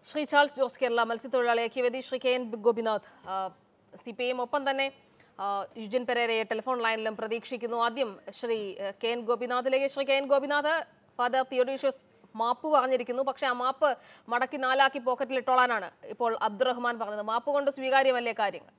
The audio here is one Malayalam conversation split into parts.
ശ്രീ ചാൾസ് ജോസ് കേരള മത്സ്യത്തൊഴിലാളി ഐക്യവേദി Shri K N Gopinath C P ഐയും ഒപ്പം തന്നെ ആ, യുജിൻ പെരേരയെ ടെലിഫോൺ ലൈനിലും പ്രതീക്ഷിക്കുന്നു ആദ്യം ശ്രീ ഏഹ്, കെ എൻ ഗോപിനാഥിലേക്ക് Shri K N Gopinath father Theodosius മാപ്പ് പറഞ്ഞിരിക്കുന്നു പക്ഷേ ആ മാപ്പ് മടക്കി നാലാക്കി പോക്കറ്റിൽ ഇട്ടോളാനാണ് ഇപ്പോൾ അബ്ദുറഹ്മാൻ പറഞ്ഞത് മാപ്പ് കൊണ്ട് സ്വീകാര്യമല്ലേ കാര്യങ്ങൾ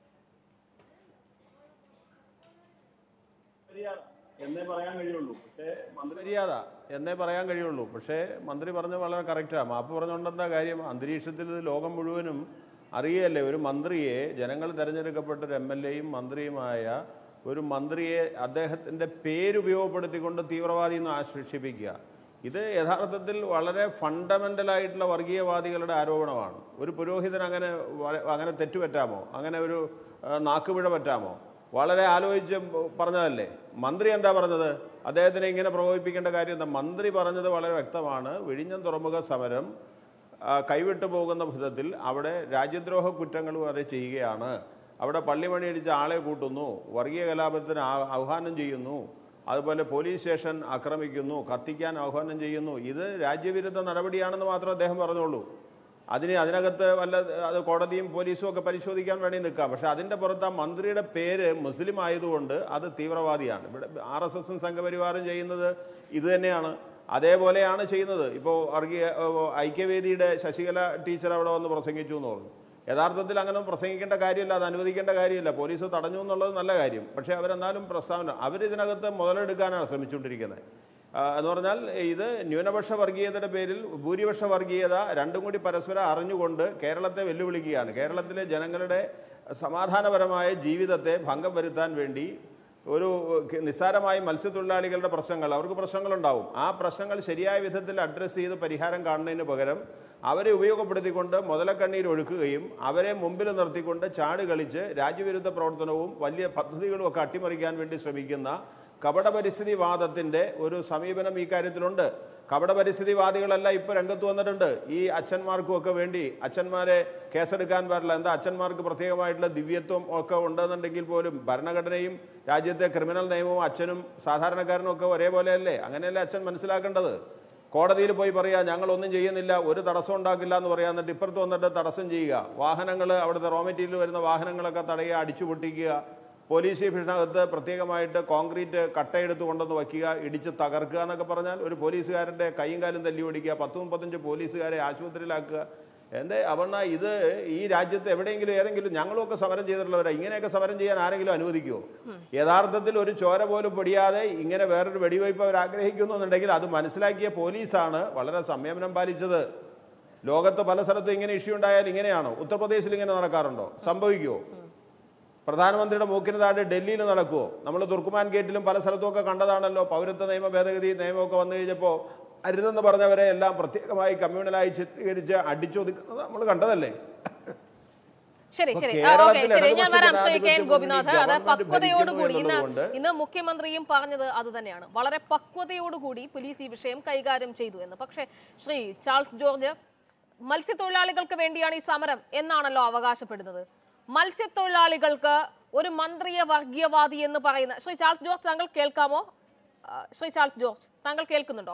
എന്നേ പറയാൻ കഴിയുള്ളൂ പക്ഷേ മന്ത്രി മര്യാദ എന്നേ പറയാൻ കഴിയുള്ളൂ പക്ഷേ മന്ത്രി പറഞ്ഞത് വളരെ കറക്റ്റാണ് മാപ്പ് പറഞ്ഞുകൊണ്ടെന്താ കാര്യം അന്തരീക്ഷത്തിൽ ഇത് ലോകം മുഴുവനും അറിയല്ലേ ഒരു മന്ത്രിയെ ജനങ്ങൾ തിരഞ്ഞെടുക്കപ്പെട്ട ഒരു എം എൽ എയും മന്ത്രിയുമായ ഒരു മന്ത്രിയെ അദ്ദേഹത്തിൻ്റെ പേരുപയോഗപ്പെടുത്തിക്കൊണ്ട് തീവ്രവാദി എന്ന് ആശ്ലേഷിപ്പിക്കുക ഇത് യഥാർത്ഥത്തിൽ വളരെ ഫണ്ടമെൻ്റലായിട്ടുള്ള വർഗീയവാദികളുടെ ആരോപണമാണ് ഒരു പുരോഹിതൻ അങ്ങനെ വ- അങ്ങനെ തെറ്റുപറ്റാമോ അങ്ങനെ ഒരു ആ, നാക്കുപിഴ പറ്റാമോ വളരെ ആലോചിച്ച് പറഞ്ഞതല്ലേ മന്ത്രി എന്താ പറഞ്ഞത് അദ്ദേഹത്തിനെ ഇങ്ങനെ പ്രകോപിപ്പിക്കേണ്ട കാര്യം എന്താ മന്ത്രി പറഞ്ഞത് വളരെ വ്യക്തമാണ് വിഴിഞ്ഞം തുറമുഖ സമരം ആ, കൈവിട്ടു പോകുന്ന വിധത്തിൽ അവിടെ രാജ്യദ്രോഹ കുറ്റങ്ങൾ വരെ ചെയ്യുകയാണ് അവിടെ പള്ളിമണി അടിച്ച് ആളെ കൂട്ടുന്നു വർഗീയ കലാപത്തിന് ആ- ആഹ്വാനം ചെയ്യുന്നു അതുപോലെ പോലീസ് സ്റ്റേഷൻ ആക്രമിക്കുന്നു കത്തിക്കാൻ ആഹ്വാനം ചെയ്യുന്നു ഇത് രാജ്യവിരുദ്ധ നടപടിയാണെന്ന് മാത്രം അദ്ദേഹം പറഞ്ഞോളൂ അതിന് അതിനകത്ത് വല്ല അത് കോടതിയും പോലീസും ഒക്കെ പരിശോധിക്കാൻ വേണ്ടി നിൽക്കാം പക്ഷെ അതിൻ്റെ പുറത്ത് ആ മന്ത്രിയുടെ പേര് മുസ്ലിം ആയതുകൊണ്ട് അത് തീവ്രവാദിയാണ് ഇവിടെ ആർ എസ് എസും സംഘപരിവാറും ചെയ്യുന്നത് ഇത് തന്നെയാണ് അതേപോലെയാണ് ചെയ്യുന്നത് ഇപ്പോൾ വർഗീയ ഏഹ്, ഐക്യവേദിയുടെ ശശികല ടീച്ചർ അവിടെ വന്ന് പ്രസംഗിച്ചു എന്ന് പറഞ്ഞു യഥാർത്ഥത്തിൽ അങ്ങനെ പ്രസംഗിക്കേണ്ട കാര്യമില്ല അത് അനുവദിക്കേണ്ട കാര്യമില്ല പോലീസ് തടഞ്ഞു എന്നുള്ളത് നല്ല കാര്യം പക്ഷേ അവരെന്നാലും പ്രസ്താവന അവരിതിനകത്ത് മുതലെടുക്കാനാണ് ശ്രമിച്ചുകൊണ്ടിരിക്കുന്നത് ആ, എന്ന് പറഞ്ഞാൽ ഇത് ന്യൂനപക്ഷ വർഗീയതയുടെ പേരിൽ ഭൂരിപക്ഷ വർഗീയത രണ്ടും കൂടി പരസ്പരം അറിഞ്ഞുകൊണ്ട് കേരളത്തെ വെല്ലുവിളിക്കുകയാണ് കേരളത്തിലെ ജനങ്ങളുടെ സമാധാനപരമായ ജീവിതത്തെ ഭംഗം വരുത്താൻ വേണ്ടി ഒരു നിസ്സാരമായ മത്സ്യത്തൊഴിലാളികളുടെ പ്രശ്നങ്ങൾ അവർക്ക് പ്രശ്നങ്ങളുണ്ടാവും ആ പ്രശ്നങ്ങൾ ശരിയായ വിധത്തിൽ അഡ്രസ്സ് ചെയ്ത് പരിഹാരം കാണുന്നതിന് പകരം അവരെ ഉപയോഗപ്പെടുത്തിക്കൊണ്ട് മുതലക്കണ്ണീർ ഒഴുക്കുകയും അവരെ മുമ്പിൽ നിർത്തിക്കൊണ്ട് ചാട് കളിച്ച് രാജ്യവിരുദ്ധ പ്രവർത്തനവും വലിയ പദ്ധതികളും ഒക്കെ അട്ടിമറിക്കാൻ വേണ്ടി ശ്രമിക്കുന്ന കപട പരിസ്ഥിതിവാദത്തിൻ്റെ ഒരു സമീപനം ഈ കാര്യത്തിലുണ്ട് കപട പരിസ്ഥിതിവാദികളല്ല ഇപ്പോൾ രംഗത്ത് വന്നിട്ടുണ്ട് ഈ അച്ഛന്മാർക്കും ഒക്കെ വേണ്ടി അച്ഛന്മാരെ കേസെടുക്കാൻ പാടില്ല എന്താ അച്ഛന്മാർക്ക് പ്രത്യേകമായിട്ടുള്ള ദിവ്യത്വം ഒക്കെ ഉണ്ടെന്നുണ്ടെങ്കിൽ പോലും ഭരണഘടനയും രാജ്യത്തെ ക്രിമിനൽ നിയമവും അച്ഛനും സാധാരണക്കാരനും ഒക്കെ ഒരേപോലെയല്ലേ അങ്ങനെയല്ലേ അച്ഛൻ മനസ്സിലാക്കേണ്ടത് കോടതിയിൽ പോയി പറയാ ഞങ്ങളൊന്നും ചെയ്യുന്നില്ല ഒരു തടസ്സം ഉണ്ടാക്കില്ല എന്ന് പറയാ എന്നിട്ട് ഇപ്പുറത്ത് വന്നിട്ട് തടസ്സം ചെയ്യുക വാഹനങ്ങൾ അവിടുത്തെ റോ മെറ്റീരിയൽ വരുന്ന വാഹനങ്ങളൊക്കെ തടയുക അടിച്ചു പൊട്ടിക്കുക പോലീസ് സ്റ്റേഷനകത്ത് പ്രത്യേകമായിട്ട് കോൺക്രീറ്റ് കട്ടയെടുത്ത് കൊണ്ടുവന്ന് വയ്ക്കുക ഇടിച്ച് തകർക്കുക എന്നൊക്കെ പറഞ്ഞാൽ ഒരു പോലീസുകാരൻ്റെ കൈയും കാലും തല്ലി ഓടിക്കുക പത്ത് മുപ്പത്തഞ്ച് പോലീസുകാരെ ആശുപത്രിയിലാക്കുക എൻ്റെ അവർണ ഇത് ഈ രാജ്യത്ത് എവിടെയെങ്കിലും ഏതെങ്കിലും ഞങ്ങളുമൊക്കെ സമരം ചെയ്തിട്ടുള്ളവരാ ഇങ്ങനെയൊക്കെ സമരം ചെയ്യാൻ ആരെങ്കിലും അനുവദിക്കുമോ യഥാർത്ഥത്തിൽ ഒരു ചോര പോലും പൊടിയാതെ ഇങ്ങനെ വേറൊരു വെടിവയ്പ് അവർ ആഗ്രഹിക്കുന്നു എന്നുണ്ടെങ്കിൽ അത് മനസ്സിലാക്കിയ പോലീസാണ് വളരെ സംയമനം പാലിച്ചത് ലോകത്ത് പല സ്ഥലത്തും ഇങ്ങനെ ഇഷ്യൂ ഉണ്ടായാൽ ഇങ്ങനെയാണോ ഉത്തർപ്രദേശിൽ ഇങ്ങനെ നടക്കാറുണ്ടോ സംഭവിക്കുമോ പ്രധാനമന്ത്രിയുടെ മൂക്കിന് താഴെ ഡൽഹിയിൽ നടക്കുമോ നമ്മൾ തുർക്കുമാൻ ഗേറ്റിലും പല സ്ഥലത്തുമൊക്കെ കണ്ടതാണല്ലോ പൗരത്വ നിയമ ഭേദഗതി നിയമമൊക്കെ വന്നു കഴിഞ്ഞപ്പോൾ അരുതെന്ന് പറഞ്ഞവരെ എല്ലാം പ്രത്യേകമായി കമ്മ്യൂണലായി ചിത്രീകരിച്ച് അടിച്ചൊതുക്കുന്നത് നമ്മൾ കണ്ടതല്ലേ ശരി അപ്പൊ ശരി ആ, ഓക്കെ കേരളത്തിൽ ശരി ഞാൻ ഇടതുപക്ഷ വരാം ശ്രീ കെ എൻ ജനാധിപത്യ ഗോപിനാഥ് മുന്നണി അത് ഗവൺമെന്റ് പക്വതയോടുകൂടി ഇന്ന് ഭരിക്കുന്നു ഇന്ന് മുഖ്യമന്ത്രിയും പറഞ്ഞത് അത് തന്നെയാണ് വളരെ പക്വതയോടുകൂടി പോലീസ് ഈ വിഷയം കൈകാര്യം ചെയ്തു എന്ന് പക്ഷേ ശ്രീ ചാൾസ് ജോർജ് മത്സ്യത്തൊഴിലാളികൾക്ക് വേണ്ടിയാണ് ഈ സമരം എന്നാണല്ലോ അവകാശപ്പെടുന്നത് മത്സ്യത്തൊഴിലാളികൾക്ക് ഒരു മന്ത്രിയെ വർഗീയവാദി എന്ന് പറയുന്ന ശ്രീ ചാൾസ് ജോർജ് താങ്കൾ കേൾക്കാമോ ആ, ശ്രീ ചാൾസ് ജോർജ് താങ്കൾ കേൾക്കുന്നുണ്ടോ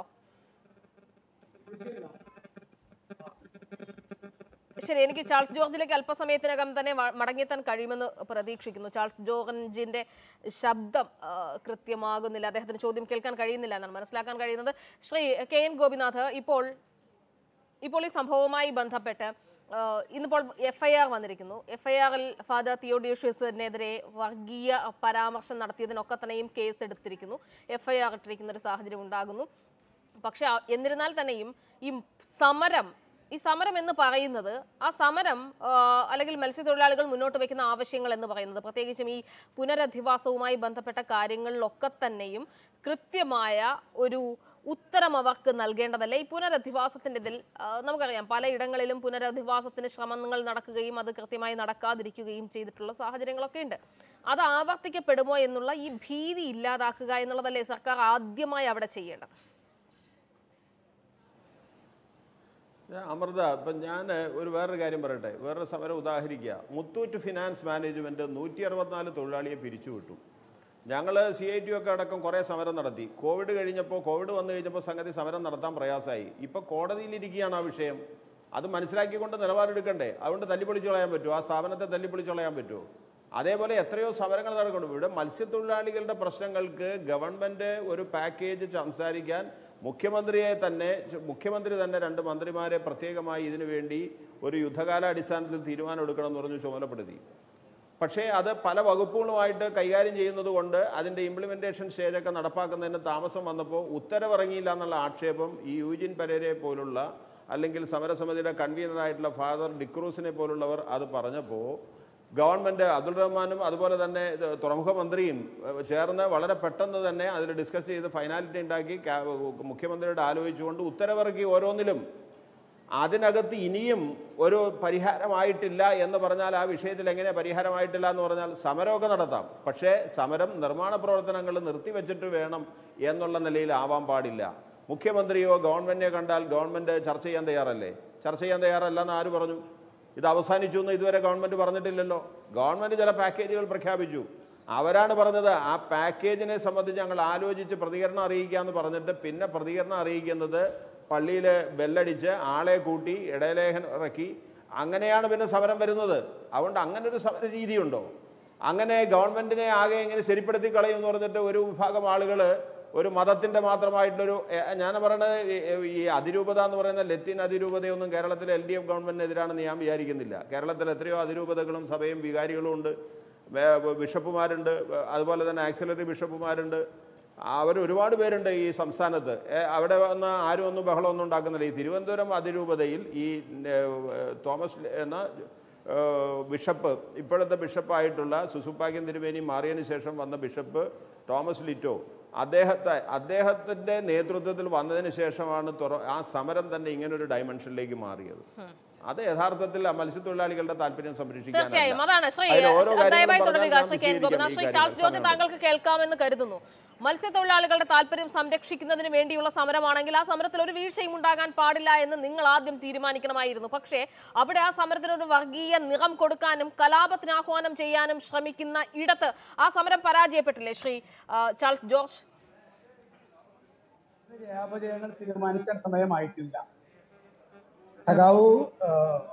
ശരി എനിക്ക് ചാൾസ് ജോർജിലേക്ക് അല്പസമയത്തിനകം തന്നെ വ- മടങ്ങിയെത്താൻ കഴിയുമെന്ന് പ്രതീക്ഷിക്കുന്നു ചാൾസ് ജോർജിന്റെ ശബ്ദം ആ, കൃത്യമാകുന്നില്ല അദ്ദേഹത്തിന് ചോദ്യം കേൾക്കാൻ കഴിയുന്നില്ല എന്നാണ് മനസ്സിലാക്കാൻ കഴിയുന്നത് ശ്രീ കെ എൻ ഗോപിനാഥ് ഇപ്പോൾ ഇപ്പോൾ ഈ സംഭവവുമായി ബന്ധപ്പെട്ട് ആ, ഇന്നിപ്പോൾ എഫ് ഐ ആർ വന്നിരിക്കുന്നു എഫ് ഐ ആറിൽ ഫാദർ തിയോഡിയോഷ്യസിനെതിരെ വർഗീയ പരാമർശം നടത്തിയതിനൊക്കെ തന്നെയും കേസ് എടുത്തിരിക്കുന്നു എഫ് ഐ ആർ ഇട്ടിരിക്കുന്ന ഒരു സാഹചര്യം ഉണ്ടാകുന്നു പക്ഷെ ആ- എന്നിരുന്നാൽ തന്നെയും ഈ സമരം ഈ സമരം എന്ന് പറയുന്നത് ആ സമരം ആ, അല്ലെങ്കിൽ മത്സ്യത്തൊഴിലാളികൾ മുന്നോട്ട് വയ്ക്കുന്ന ആവശ്യങ്ങൾ എന്ന് പറയുന്നത് പ്രത്യേകിച്ചും ഈ പുനരധിവാസവുമായി ബന്ധപ്പെട്ട കാര്യങ്ങളിലൊക്കെ തന്നെയും കൃത്യമായ ഒരു ഉത്തരം അവർക്ക് നൽകേണ്ടതല്ല ഈ പുനരധിവാസത്തിൻ്റെ ഇതിൽ ആ, നമുക്കറിയാം പലയിടങ്ങളിലും പുനരധിവാസത്തിന് ശ്രമങ്ങൾ നടക്കുകയും അത് കൃത്യമായി നടക്കാതിരിക്കുകയും ചെയ്തിട്ടുള്ള സാഹചര്യങ്ങളൊക്കെ ഉണ്ട് അത് ആവർത്തിക്കപ്പെടുമോ എന്നുള്ള ഈ ഭീതി ഇല്ലാതാക്കുക എന്നുള്ളതല്ലേ സർക്കാർ ആദ്യമായി അവിടെ ചെയ്യേണ്ടത് ഞാൻ അമൃത ഇപ്പം ഞാൻ ഒരു വേറൊരു കാര്യം പറയട്ടെ വേറൊരു സമരം ഉദാഹരിക്കുക മുത്തൂറ്റ് ഫിനാൻസ് മാനേജ്മെൻറ്റ് നൂറ്റി അറുപത്തിനാല് തൊഴിലാളിയെ പിരിച്ചുവിട്ടു ഞങ്ങൾ സി ഐ ടി ഒക്കെ അടക്കം കുറേ സമരം നടത്തി കോവിഡ് കഴിഞ്ഞപ്പോൾ കോവിഡ് വന്നു കഴിഞ്ഞപ്പോൾ സംഗതി സമരം നടത്താൻ പ്രയാസമായി ഇപ്പോൾ കോടതിയിലിരിക്കുകയാണ് ആ വിഷയം അത് മനസ്സിലാക്കിക്കൊണ്ട് നിലപാടെടുക്കണ്ടേ അതുകൊണ്ട് തല്ലിപ്പൊളിച്ച് കളയാൻ പറ്റുമോ ആ സ്ഥാപനത്തെ തല്ലിപ്പൊളിച്ച് കളയാൻ പറ്റുമോ അതേപോലെ എത്രയോ സമരങ്ങൾ നടക്കുന്നു ഇവിടെ മത്സ്യത്തൊഴിലാളികളുടെ പ്രശ്നങ്ങൾക്ക് ഗവൺമെൻറ് ഒരു പാക്കേജ് സംസാരിക്കാൻ മുഖ്യമന്ത്രിയെ തന്നെ മുഖ്യമന്ത്രി തന്നെ രണ്ട് മന്ത്രിമാരെ പ്രത്യേകമായി ഇതിനു വേണ്ടി ഒരു യുദ്ധകാല അടിസ്ഥാനത്തിൽ തീരുമാനം എടുക്കണമെന്ന് പറഞ്ഞ് ചുമതലപ്പെടുത്തി പക്ഷേ അത് പല വകുപ്പുകളുമായിട്ട് കൈകാര്യം ചെയ്യുന്നത് കൊണ്ട് അതിൻ്റെ ഇംപ്ലിമെൻറ്റേഷൻ സ്റ്റേജൊക്കെ നടപ്പാക്കുന്നതിന് താമസം വന്നപ്പോൾ ഉത്തരവിറങ്ങിയില്ല എന്നുള്ള ആക്ഷേപം ഈ യൂജിൻ പരേരെ പോലുള്ള അല്ലെങ്കിൽ സമരസമിതിയുടെ കൺവീനറായിട്ടുള്ള ഫാദർ ഡിക്രൂസിനെ പോലുള്ളവർ അത് പറഞ്ഞപ്പോൾ ഗവൺമെൻറ് അബ്ദുൾ റഹ്മാനും അതുപോലെ തന്നെ ഇത് തുറമുഖ മന്ത്രിയും ഏഹ്, ചേർന്ന് വളരെ പെട്ടെന്ന് തന്നെ അതിൽ ഡിസ്കസ് ചെയ്ത് ഫൈനാലിറ്റി ഉണ്ടാക്കി ക്യാ- മുഖ്യമന്ത്രിയോട് ആലോചിച്ചുകൊണ്ട് ഉത്തരവിറക്കി ഓരോന്നിലും അതിനകത്ത് ഇനിയും ഒരു പരിഹാരമായിട്ടില്ല എന്ന് പറഞ്ഞാൽ ആ വിഷയത്തിൽ എങ്ങനെ പരിഹാരമായിട്ടില്ല എന്ന് പറഞ്ഞാൽ സമരമൊക്കെ നടത്താം പക്ഷേ സമരം നിർമ്മാണ പ്രവർത്തനങ്ങൾ നിർത്തിവെച്ചിട്ട് വേണം എന്നുള്ള നിലയിൽ ആവാൻ പാടില്ല മുഖ്യമന്ത്രിയോ ഗവൺമെൻറ്റിനെ കണ്ടാൽ ഗവൺമെൻറ് ചർച്ച ചെയ്യാൻ തയ്യാറല്ലേ ചർച്ച ചെയ്യാൻ തയ്യാറല്ല എന്ന് ആര് പറഞ്ഞു ഇത് അവസാനിച്ചു എന്ന് ഇതുവരെ ഗവൺമെൻറ് പറഞ്ഞിട്ടില്ലല്ലോ ഗവൺമെൻറ് ചില പാക്കേജുകൾ പ്രഖ്യാപിച്ചു അവരാണ് പറഞ്ഞത് ആ പാക്കേജിനെ സംബന്ധിച്ച് ഞങ്ങൾ ആലോചിച്ച് പ്രതികരണം അറിയിക്കാമെന്ന് പറഞ്ഞിട്ട് പിന്നെ പ്രതികരണം അറിയിക്കുന്നത് പള്ളിയിൽ ബെല്ലടിച്ച് ആളെ കൂട്ടി ഇടയലേഖനം ഇറക്കി അങ്ങനെയാണ് പിന്നെ സമരം വരുന്നത് അതുകൊണ്ട് അങ്ങനെ ഒരു സമര രീതിയുണ്ടോ അങ്ങനെ ഗവൺമെൻറ്റിനെ ആകെ ഇങ്ങനെ ശരിപ്പെടുത്തി കളയും എന്ന് പറഞ്ഞിട്ട് ഒരു വിഭാഗം ആളുകൾ ഒരു മതത്തിൻ്റെ മാത്രമായിട്ടൊരു എ, ഞാൻ പറയുന്നത് ഈ- ഈ അതിരൂപത എന്ന് പറയുന്ന ലത്തീൻ അതിരൂപതയൊന്നും കേരളത്തിലെ എൽ ഡി എഫ് ഗവൺമെൻറ്റിനെതിരാണെന്ന് ഞാൻ വിചാരിക്കുന്നില്ല കേരളത്തിൽ എത്രയോ അതിരൂപതകളും സഭയും വികാരികളും ഉണ്ട് വേ- ബിഷപ്പുമാരുണ്ട് അതുപോലെ തന്നെ ആക്സിലറി ബിഷപ്പുമാരുണ്ട് അവർ ഒരുപാട് പേരുണ്ട് ഈ സംസ്ഥാനത്ത് ഏ, അവിടെ വന്ന് ആരും ഒന്നും ബഹളമൊന്നും ഉണ്ടാക്കുന്നില്ല ഈ തിരുവനന്തപുരം അതിരൂപതയിൽ ഈ ഏ, തോമസ് എന്ന ഏ, ബിഷപ്പ് ഇപ്പോഴത്തെ ബിഷപ്പായിട്ടുള്ള സുസുപ്പാക്യം തിരുമേനി മാറിയതിന് ശേഷം വന്ന ബിഷപ്പ് തോമസ് ലിറ്റോ അദ്ദേഹത്തെ അദ്ദേഹത്തിൻ്റെ നേതൃത്വത്തിൽ വന്നതിന് ശേഷമാണ് തുറ ആ സമരം തന്നെ ഇങ്ങനൊരു ഡയമെൻഷനിലേക്ക് മാറിയത് അത് യഥാർത്ഥത്തിൽ ആ മത്സ്യത്തൊഴിലാളികളുടെ താല്പര്യം സംരക്ഷിക്കാനല്ല. തീർച്ചയായും അതാണ് ശ്രീ അതിൽ ഓരോ കാര്യങ്ങളും ദയവായി പറഞ്ഞാൽ തുടരുക ഞാൻ ശ്രീ കെ എൻ വിശദീകരിക്കാം ഗോപിനാഥ് ഈ ശ്രീ കാര്യങ്ങൾ. ചാൾസ് ജ്യോതി സമയം താങ്കൾക്ക് കേൾക്കാമെന്ന് കരുതുന്നു മത്സ്യത്തൊഴിലാളികളുടെ താല്പര്യം സംരക്ഷിക്കുന്നതിന് വേണ്ടിയുള്ള സമരമാണെങ്കിൽ ആ സമരത്തിൽ ഒരു വീഴ്ചയും ഉണ്ടാകാൻ പാടില്ല എന്ന് നിങ്ങൾ ആദ്യം തീരുമാനിക്കണമായിരുന്നു പക്ഷേ അവിടെ ആ സമരത്തിന് ഒരു വർഗീയ നിറം കൊടുക്കാനും കലാപത്തിന് ആഹ്വാനം ചെയ്യാനും ശ്രമിക്കുന്ന ഇടത്ത് ആ സമരം പരാജയപ്പെട്ടില്ലേ ശ്രീ ആ, ചാൾസ് ജോർജ് ജയാപജയങ്ങൾ തീരുമാനിക്കാൻ സമയമായിട്ടില്ല സഖാവ് ആ,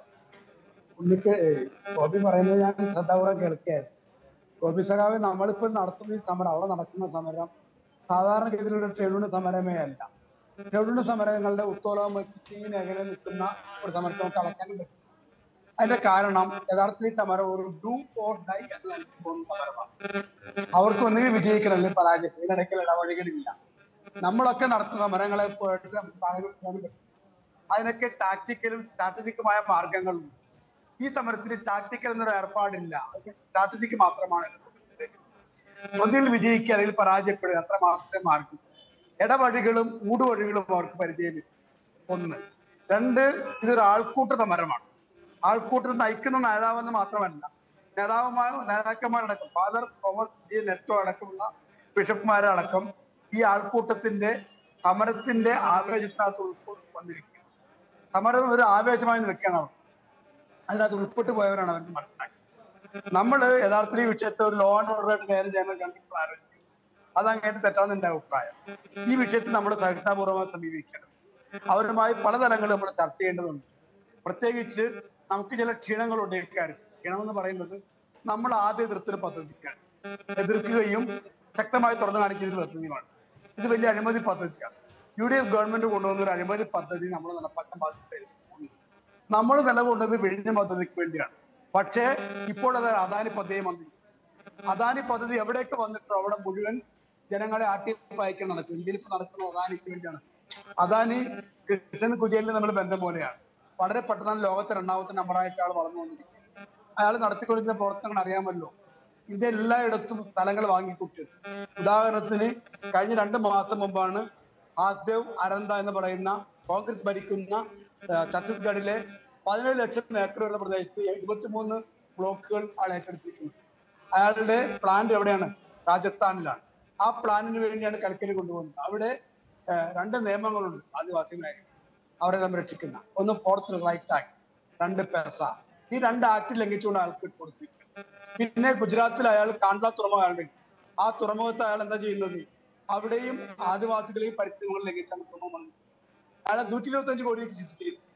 ഉണ്ണിക്ക് ഏ, ഗോപി പറയുന്നത് ഞാൻ ശ്രദ്ധാപൂർവ്വം കേൾക്കുകയായിരുന്നു ഗോപി സഖാവ് നമ്മളിപ്പോൾ നടത്തുന്ന ഈ സമരം അവിടെ നടക്കുന്ന സമരം സാധാരണഗതിയിലുള്ള ട്രേഡ് സമരമേ അല്ല ട്രേഡ് സമരങ്ങളുടെ ഉത്തോലം വെച്ചിട്ട് ഈ മേഖലയിൽ നിൽക്കുന്ന ഒരു സമരത്തെ നമുക്ക് അളക്കാനും പറ്റും അതിന്റെ കാരണം യഥാർത്ഥത്തിൽ ഈ സമരം ഒരു ഡൂ ഓർ ഡൈ എന്ന നിലയ്ക്ക് പോകുന്ന സമരമാണ് അവർക്ക് ഒന്നുകിൽ വിജയിക്കണം അല്ലെങ്കിൽ പരാജയം ഇതിനിടയ്ക്കുള്ള ഇടവഴികളില്ല നമ്മളൊക്കെ നടത്തുന്ന സമരങ്ങളെ പോയിട്ട് നമുക്ക് ആളുകൾ പോകാൻ പറ്റും. അതിനൊക്കെ ടാക്ടിക്കലും സ്ട്രാറ്റജിക്കുമായ മാർഗങ്ങളുണ്ട് ഈ സമരത്തിന് ടാക്ടിക്കൽ എന്നൊരു ഏർപ്പാടില്ല സ്ട്രാറ്റജിക്ക് മാത്രമാണ് ഇത്. ഒന്നിൽ വിജയിക്കുക അല്ലെങ്കിൽ പരാജയപ്പെടുക അത്ര മാത്രമേ മാർഗം ഇടവഴികളും ഊടുവഴികളും അവർക്ക് പരിചയമില്ല ഒന്ന് രണ്ട് ഇതൊരു ആൾക്കൂട്ട സമരമാണ് ആൾക്കൂട്ടം നയിക്കുന്ന നേതാവെന്ന് മാത്രമല്ല നേതാവുമായ നേതാക്കന്മാരടക്കം ഫാദർ തോമസ് ജി നെറ്റോ അടക്കമുള്ള ബിഷപ്പുമാരടക്കം ഈ ആൾക്കൂട്ടത്തിന്റെ സമരത്തിന്റെ ആവേശത്തിനകത്ത് ഉൾക്കൊ- വന്നിരിക്കുക സമരം ഒരു ആവേശമായി നിൽക്കുകയാണ് അവർ അതിനകത്ത് ഉൾപ്പെട്ടു പോയവരാണ് അവർക്ക് മനസ്സിലാക്കി നമ്മൾ യഥാർത്ഥത്തിൽ ഈ വിഷയത്തെ ഒരു ലോ ആൻഡ് ഓർഡറായിട്ട് കൈകാര്യം ചെയ്യാൻ കണ്ടിട്ട് ആലോചിക്കും അതങ്ങേട്ട് തെറ്റാന്ന് എന്റെ അഭിപ്രായം ഈ വിഷയത്തിൽ നമ്മൾ സഹിഷ്ണാപൂർവ്വമായി സമീപിക്കണം അവരുമായി പല തലങ്ങളിൽ നമ്മൾ ചർച്ച ചെയ്യേണ്ടതുണ്ട് പ്രത്യേകിച്ച് നമുക്ക് ചില ക്ഷീണങ്ങളുണ്ട് ഇക്കാര്യത്തിൽ ക്ഷീണം എന്ന് പറയുന്നത് നമ്മൾ ആദ്യം എതിർത്തൊരു പദ്ധതിക്കാണ് എതിർക്കുകയും ശക്തമായി തുറന്നു കാണിക്കുന്ന ഒരു പദ്ധതിയുമാണ് ഇത് വലിയ അഴിമതി പദ്ധതിയാണ് യു ഡി എഫ് ഗവൺമെന്റ് കൊണ്ടുവന്ന ഒരു അഴിമതി പദ്ധതി നമ്മൾ നടപ്പാക്കാൻ ബാധ്യതയില്ല നമ്മൾ നിലകൊണ്ടത് വിഴിഞ്ഞ പദ്ധതിക്ക് വേണ്ടിയാണ് പക്ഷേ ഇപ്പോൾ അത് അദാനി പദ്ധതി വന്നു അദാനി പദ്ധതി എവിടെയൊക്കെ വന്നിട്ടോ അവിടെ മുഴുവൻ ജനങ്ങളെ ആട്ടിപ്പായിക്കാൻ നടക്കും ഇന്ത്യയിൽ ഇപ്പൊ നടക്കുന്ന അദാനിക്ക് വേണ്ടിയാണ് അദാനി കൃഷ്ണൻ കുജേലിന് നമ്മൾ ബന്ധം പോലെയാണ് വളരെ പെട്ടെന്ന് ലോകത്തെ രണ്ടാമത്തെ നമ്പറായിട്ട് ആൾ വളർന്നു വന്നിരിക്കും അയാൾ നടത്തിക്കൊണ്ടിരുന്ന പ്രവർത്തനങ്ങൾ അറിയാമല്ലോ ഇന്ത്യ എല്ലായിടത്തും സ്ഥലങ്ങൾ വാങ്ങിക്കൂട്ടിയത് ഉദാഹരണത്തിന് കഴിഞ്ഞ രണ്ട് മാസം മുമ്പാണ് ഹാസ്ദേവ് അരന്ത എന്ന് പറയുന്ന കോൺഗ്രസ് ഭരിക്കുന്ന ആ, ഛത്തീസ്ഗഡിലെ പതിനേഴ് ലക്ഷം ഏക്കറുള്ള പ്രദേശത്ത് എഴുപത്തിമൂന്ന് ബ്ലോക്കുകൾ ആൾ ഏറ്റെടുത്തിരിക്കുന്നത് അയാളുടെ പ്ലാന്റ് എവിടെയാണ് രാജസ്ഥാനിലാണ് ആ പ്ലാനിന് വേണ്ടിയാണ് കൽക്കരി കൊണ്ടുപോകുന്നത് അവിടെ ആ, രണ്ട് നിയമങ്ങളുണ്ട് ആദിവാസി മേഖല അവരെ സംരക്ഷിക്കുന്ന ഒന്ന് ഫോർത്ത് റൈറ്റ് ആക്ട് രണ്ട് പെസ ഈ രണ്ട് ആക്ട് ലംഘിച്ചുകൊണ്ട് അയാൾക്ക് കൊടുത്തിരിക്കുന്നു പിന്നെ ഗുജറാത്തിൽ അയാൾ കാണ്ട്ല തുറമുഖം അയാളുടെ ആ തുറമുഖത്ത് അയാൾ എന്താ ചെയ്യുന്നത് അവിടെയും ആദിവാസികളെയും പരിസ്ഥിതികളും ലംഘിച്ചാണ് തുറമുഖം വന്നത് അയാളെ നൂറ്റി ഇരുപത്തി അഞ്ച് കോടിയൊക്കെ ശിക്ഷിച്ചിരിക്കുന്നു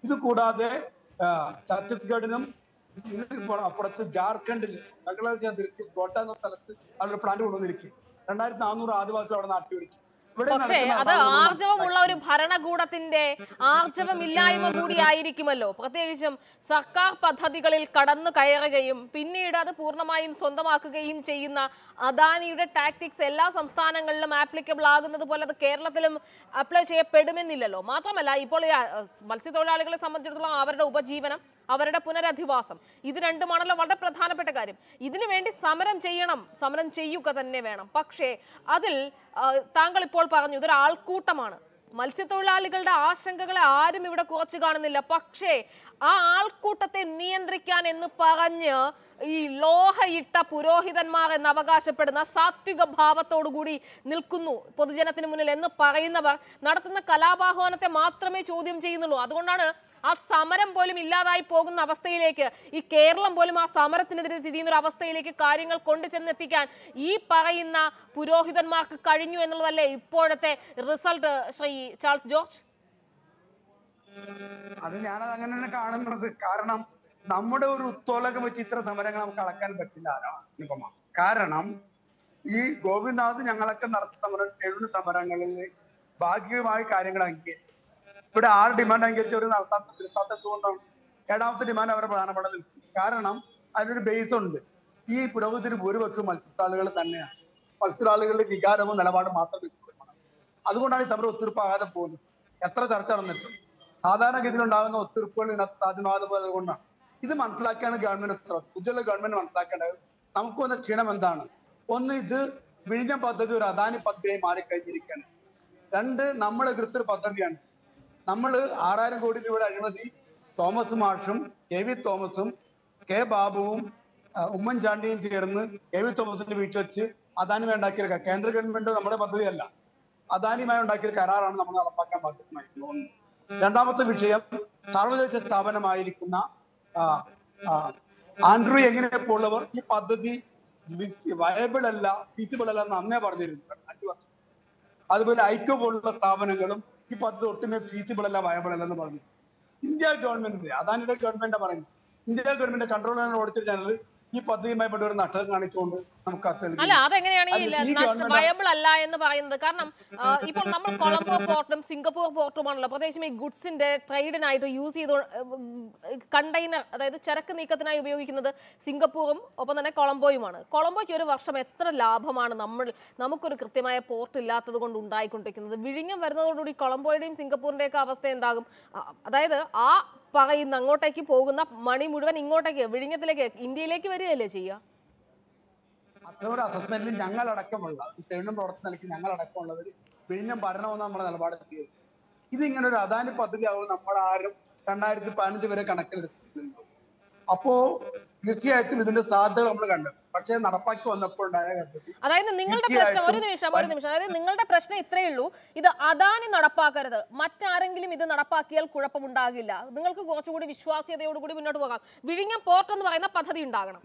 ഇത് കൂടാതെ ആ, ഛത്തീസ്ഗഡിനും ഇതിന് പുറ- അപ്പുറത്ത് ജാർഖണ്ഡിൽ കോട്ട എന്ന സ്ഥലത്ത് അവർ പ്ലാന്റ് കൊണ്ടുവന്നിരിക്കും രണ്ടായിരത്തി നാനൂറ് ആദിവാസികൾ അവിടെ നാട്ടിയൊരുക്കി ഇവിടെ പക്ഷേ നടക്കുന്ന അത് അപാകതകൾ ആർജവമുള്ള ഒരു ഭരണകൂടത്തിന്റെ ആർജവമില്ലായ്മ കൂടിയായിരിക്കുമല്ലോ പ്രത്യേകിച്ചും സർക്കാർ പദ്ധതികളിൽ കടന്നു കയറുകയും പിന്നീട് അത് പൂർണ്ണമായും സ്വന്തമാക്കുകയും ചെയ്യുന്ന അദാനിയുടെ ടാക്ടിക്സ് എല്ലാ സംസ്ഥാനങ്ങളിലും ആപ്ലിക്കബിൾ ആകുന്നത് പോലെ അത് കേരളത്തിലും അപ്ലൈ ചെയ്യപ്പെടുമെന്നില്ലല്ലോ മാത്രമല്ല ഇപ്പോൾ ഈ ആ, മത്സ്യത്തൊഴിലാളികളെ സംബന്ധിച്ചിടത്തോളം അവരുടെ ഉപജീവനം അവരുടെ പുനരധിവാസം ഇത് രണ്ടുമാണല്ലോ വളരെ പ്രധാനപ്പെട്ട കാര്യം ഇതിനു വേണ്ടി സമരം ചെയ്യണം സമരം ചെയ്യുക തന്നെ വേണം പക്ഷേ അതിൽ ആ, താങ്കൾ ഇപ്പോൾ പറഞ്ഞു ഇതൊരു ആൾക്കൂട്ടമാണ് മത്സ്യത്തൊഴിലാളികളുടെ ആശങ്കകളെ ആരും ഇവിടെ കുറച്ച് കാണുന്നില്ല പക്ഷേ ആ ആൾക്കൂട്ടത്തെ നിയന്ത്രിക്കാൻ എന്ന് പറഞ്ഞ് ഈ ലോഹയിട്ട പുരോഹിതന്മാർ എന്ന് അവകാശപ്പെടുന്ന സാത്വിക ഭാവത്തോടുകൂടി നിൽക്കുന്നു പൊതുജനത്തിന് മുന്നിൽ എന്ന് പറയുന്നവർ നടത്തുന്ന കലാപാഹ്വാനത്തെ മാത്രമേ ചോദ്യം ചെയ്യുന്നുള്ളൂ അതുകൊണ്ടാണ് ആ സമരം പോലും ഇല്ലാതായി പോകുന്ന അവസ്ഥയിലേക്ക് ഈ കേരളം പോലും ആ സമരത്തിനെതിരെ തിരിയുന്ന ഒരു അവസ്ഥയിലേക്ക് കാര്യങ്ങൾ കൊണ്ടു ചെന്നെത്തിക്കാൻ ഈ പറയുന്ന പുരോഹിതന്മാർക്ക് കഴിഞ്ഞു എന്നുള്ളതല്ലേ ഇപ്പോഴത്തെ റിസൾട്ട് ശ്രീ ചാൾസ് ജോർജ് അത് ഞാനത് അങ്ങനെ തന്നെ കാണുന്നത് കാരണം നമ്മുടെ ഒരു ഉത്തോലകം വെച്ച് ഇത്ര സമരങ്ങൾ നമുക്ക് അളക്കാൻ പറ്റില്ല ആരാ- അനുപമ കാരണം ഈ ഗോപിനാഥ് ഞങ്ങളൊക്കെ നടത്തുന്ന സമരം എഴുപത് സമരങ്ങളിൽ ഭാഗികമായ കാര്യങ്ങൾ അംഗീകരിച്ചു ഇവിടെ ആറ് ഡിമാൻഡ് അംഗീകരിച്ചവർ നടത്താത്ത നിർത്താത്തത് കൊണ്ടാണ് ഏഴാമത്തെ ഡിമാൻഡ് അവരുടെ പ്രധാനപ്പെട്ട നിൽക്കും കാരണം അതിനൊരു ബേസ് ഉണ്ട് ഈ പുരോഗതിന് ഭൂരിപക്ഷവും മത്സ്യത്തൊഴിലാളികൾ തന്നെയാണ് മത്സ്യത്തൊഴിലാളികളുടെ വികാരവും നിലപാടും മാത്രം വ്യക്തമാണ് അതുകൊണ്ടാണ് ഈ സമരം ഒത്തീർപ്പാകാതെ പോകുന്നത് എത്ര ചർച്ച നടന്നിട്ടും സാധാരണഗതിയിൽ ഉണ്ടാകുന്ന ഒത്തീർപ്പുകൾ ഇതിനകത്ത് സാധ്യമാകാതെ പോയത് കൊണ്ടാണ് ഇത് മനസ്സിലാക്കിയാണ് ഗവൺമെന്റ് ഉത്തരവ് പുതിയുള്ള ഗവൺമെന്റ് മനസ്സിലാക്കേണ്ടത് നമുക്ക് വന്ന ക്ഷീണം എന്താണ് ഒന്ന് ഇത് വിഴിഞ്ഞം പദ്ധതി ഒരു അദാനി പദ്ധതിയായി മാറിക്കഴിഞ്ഞിരിക്കുകയാണ് രണ്ട് നമ്മൾ എതിർത്തൊരു പദ്ധതിയാണ് നമ്മൾ ആറായിരം കോടി രൂപയുടെ അഴിമതി തോമസ് മാഷും കെ വി തോമസും കെ ബാബുവും ആ, ഉമ്മൻചാണ്ടിയും ചേർന്ന് കെ വി തോമസിന്റെ വീട്ടിൽ വെച്ച് അദാനി ഉണ്ടാക്കിയ ക- കേന്ദ്ര ഗവൺമെന്റ് നമ്മുടെ പദ്ധതിയല്ല അദാനിയുമായി ഉണ്ടാക്കിയ ഒരു കരാറാണ് നമ്മൾ നടപ്പാക്കാൻ ബാധ്യതമായിട്ടുള്ളത് ഒന്ന്. രണ്ടാമത്തെ വിഷയം സാർവദേശ സ്ഥാപനമായിരിക്കുന്ന ആ, ആ, ആൻഡ്രൂ എങ്ങനെ പോലുള്ളവർ ഈ പദ്ധതി വയബിൾ അല്ല ഫീസിബിൾ അല്ല എന്ന് അന്നേ പറഞ്ഞിരുന്നു അഞ്ചു വർഷം അതുപോലെ ഐക്യോ പോലുള്ള സ്ഥാപനങ്ങളും ഈ പദ്ധതി ഒട്ടുമേ ഫീസിബിൾ അല്ല വയബിൾ അല്ലെന്ന് പറഞ്ഞു ഇന്ത്യ ഗവൺമെന്റ് അദാനിയുടെ ഗവൺമെന്റ് പറയുന്നു India government control auditor general ഈ പദ്ധതിയുമായി പെട്ട ഒരു നഷ്ടം കാണിച്ചുകൊണ്ട് നമുക്ക് കത്ത് നൽകി. അല്ല അതെങ്ങനെയാണ് ഈ അല്ല, ഈ നഷ്ട ഗവൺമെന്റ് വയബിൾ അല്ല എന്ന് പറയുന്നത് കാരണം ആ, ഇപ്പോൾ നമ്മൾ കൊളംബോ പോർട്ടും സിംഗപ്പൂർ പോർട്ടുമാണല്ലോ പ്രത്യേകിച്ചും ഈ ഗുഡ്സിന്റെ ട്രേഡിനായിട്ട് യൂസ് ചെയ്ത് കണ്ടെയ്നർ അതായത് ചരക്ക് നീക്കത്തിനായി ഉപയോഗിക്കുന്നത് സിംഗപ്പൂറും ഒപ്പം തന്നെ കൊളംബോയുമാണ് കൊളംബോയ്ക്ക് ഒരു വർഷം എത്ര ലാഭമാണ് നമ്മൾ നമുക്കൊരു കൃത്യമായ പോർട്ട് ഇല്ലാത്തത് കൊണ്ട് ഉണ്ടായിക്കൊണ്ടിരിക്കുന്നത് വിഴിഞ്ഞം വരുന്നതോടുകൂടി കൊളംബോയുടെയും സിംഗപ്പൂരിന്റെയൊക്കെ അവസ്ഥ എന്താകും ആ, അതായത് ആ പറയുന്ന അങ്ങോട്ടേക്ക് പോകുന്ന മണി മുഴുവൻ ഇങ്ങോട്ടേക്ക് വിഴിഞ്ഞത്തിലേക്ക് ഇന്ത്യയിലേക്ക് വരികയല്ലേ ചെയ്യുക അത്തരം ഒരു അസസ്മെന്റിൽ ഞങ്ങൾ അടക്കമുള്ള ട്രെയിനും പ്രവർത്തന നിലയ്ക്ക് ഞങ്ങൾ അടക്കമുള്ളവർ വിഴിഞ്ഞം ഭരണമെന്ന് നമ്മുടെ നിലപാട് സ്വീകരിച്ചു ഇതിങ്ങനെ ഒരു അദാനി പദ്ധതി ആവും നമ്മൾ ആരും രണ്ടായിരത്തി പതിനഞ്ച് വരെ കണക്കിലെടുത്തിട്ടുണ്ടോ അപ്പോ തീർച്ചയായിട്ടും ഇതിന്റെ സാധ്യത നമ്മൾ കണ്ടു പക്ഷേ നടപ്പാക്കി വന്നപ്പോൾ ഉണ്ടായ പദ്ധതി അതായത് നിങ്ങളുടെ പ്രശ്നം ഒരു തീർച്ചയായിട്ടും നിമിഷം ഒരു നിമിഷം അതായത് നിങ്ങളുടെ പ്രശ്നം ഇത്രയേ ഉള്ളൂ ഇത് അദാനി നടപ്പാക്കരുത് മറ്റാരെങ്കിലും ഇത് നടപ്പാക്കിയാൽ കുഴപ്പമുണ്ടാകില്ല നിങ്ങൾക്ക് കുറച്ചുകൂടി വിശ്വാസ്യതയോടുകൂടി മുന്നോട്ട് പോകാം വിഴിഞ്ഞം പോർട്ട് എന്ന് പറയുന്ന പദ്ധതി ഉണ്ടാകണം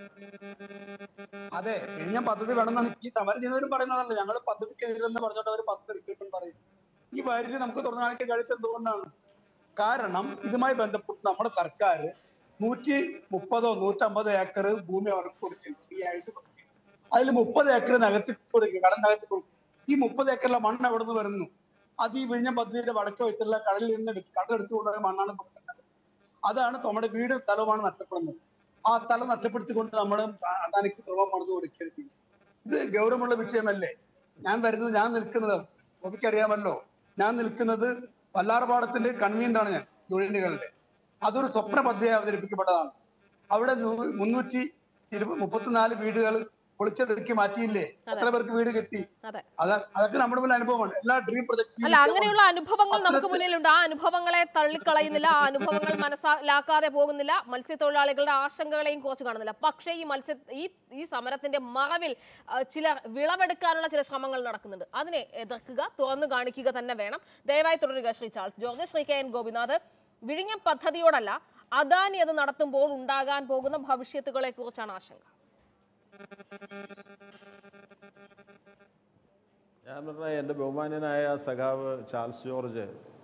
അതെ വിഴിഞ്ഞം പദ്ധതി വേണമെന്നാണ് ഈ സമരം ചെയ്യുന്നവരും പറയുന്നതല്ല ഞങ്ങൾ പദ്ധതിക്കെതിരെന്ന് പറഞ്ഞോണ്ട് അവർ പദ്ധതി എടുത്തിട്ടും പറയും ഈ വൈദ്യുതി നമുക്ക് തുറന്നു കാണിക്കാൻ കഴിയാത്ത എന്തുകൊണ്ടാണ് കാരണം ഇതുമായി ബന്ധപ്പെട്ട് നമ്മുടെ സർക്കാർ നൂറ്റി മുപ്പതോ നൂറ്റമ്പതോ ഏക്കർ ഭൂമി അവർക്ക് കൊടുക്കും ഫ്രീ ആയിട്ട് കൊടുക്കും അതിൽ മുപ്പത് ഏക്കർ നികത്തി കൊടുക്കും കടം നികത്തി കൊടുക്കും ഈ മുപ്പത് ഏക്കറിലെ മണ്ണ് എവിടെ നിന്ന് വരുന്നു അത് ഈ വിഴിഞ്ഞം പദ്ധതിയുടെ വടക്ക് വയറ്റുള്ള കടലിൽ നിന്ന് എടുത്ത് കടലെടുത്ത് കൊണ്ടുപോയ മണ്ണാണ് കൊടുക്കുന്നത് അതാണ് നമ്മുടെ വീട് സ്ഥലവുമാണ് നഷ്ടപ്പെടുന്നത് ആ സ്ഥലം നഷ്ടപ്പെടുത്തിക്കൊണ്ട് നമ്മൾ അദാനിക്ക് തുറവ് പണിത് കൊടുക്കുകയാണ് ചെയ്യുന്നത് ഇത് ഗൗരവമുള്ള വിഷയമല്ലേ ഞാൻ വരുന്നത് ഞാൻ നിൽക്കുന്നത് എനിക്കറിയാമല്ലോ ഞാൻ നിൽക്കുന്നത് വല്ലാർപാടത്തിന്റെ കൺവീനറാണ് ഞാൻ യൂണിയനുകളുടെ അതൊരു സ്വപ്ന പദ്ധതി അവതരിപ്പിക്കപ്പെട്ടതാണ് അവിടെ നൂ- മുന്നൂറ്റി ഇരുപത് മുപ്പത്തിനാല് വീടുകൾ പൊളിച്ചെടുക്കി മാറ്റിയില്ലേ എത്ര പേർക്ക് വീട് കിട്ടി അതെ അത് അതൊക്കെ നമ്മുടെ മുന്നിൽ അനുഭവമാണ് എല്ലാ ഡ്രീം അല്ല അങ്ങനെയുള്ള അനുഭവങ്ങൾ നമുക്ക് മുന്നിലുണ്ട് ആ അനുഭവങ്ങളെ തള്ളിക്കളയുന്നില്ല ആ അനുഭവങ്ങൾ മനസ്സിലാക്കാതെ പോകുന്നില്ല മത്സ്യത്തൊഴിലാളികളുടെ ആശങ്കകളെയും കുറച്ച് കാണുന്നില്ല പക്ഷേ ഈ മത്സ്യ ഈ ഈ സമരത്തിന്റെ മറവിൽ ആ, ചില വിളവെടുക്കാനുള്ള ചില ശ്രമങ്ങൾ നടക്കുന്നുണ്ട് അതിനെ എതിർക്കുക തുറന്നു കാണിക്കുക തന്നെ വേണം ദയവായി തുടരുക ശ്രീ ചാൾസ് ജോർജ് ശ്രീ കെ എൻ ഗോപിനാഥ് വിഴിഞ്ഞം പദ്ധതിയോടല്ല അദാനി അത് നടത്തുമ്പോൾ ഉണ്ടാകാൻ പോകുന്ന ഭവിഷ്യത്തുകളെ കുറിച്ചാണ് ആശങ്ക ഞാൻ പറഞ്ഞ എൻ്റെ ബഹുമാന്യനായ സഖാവ് ചാൾസ് ജോർജ്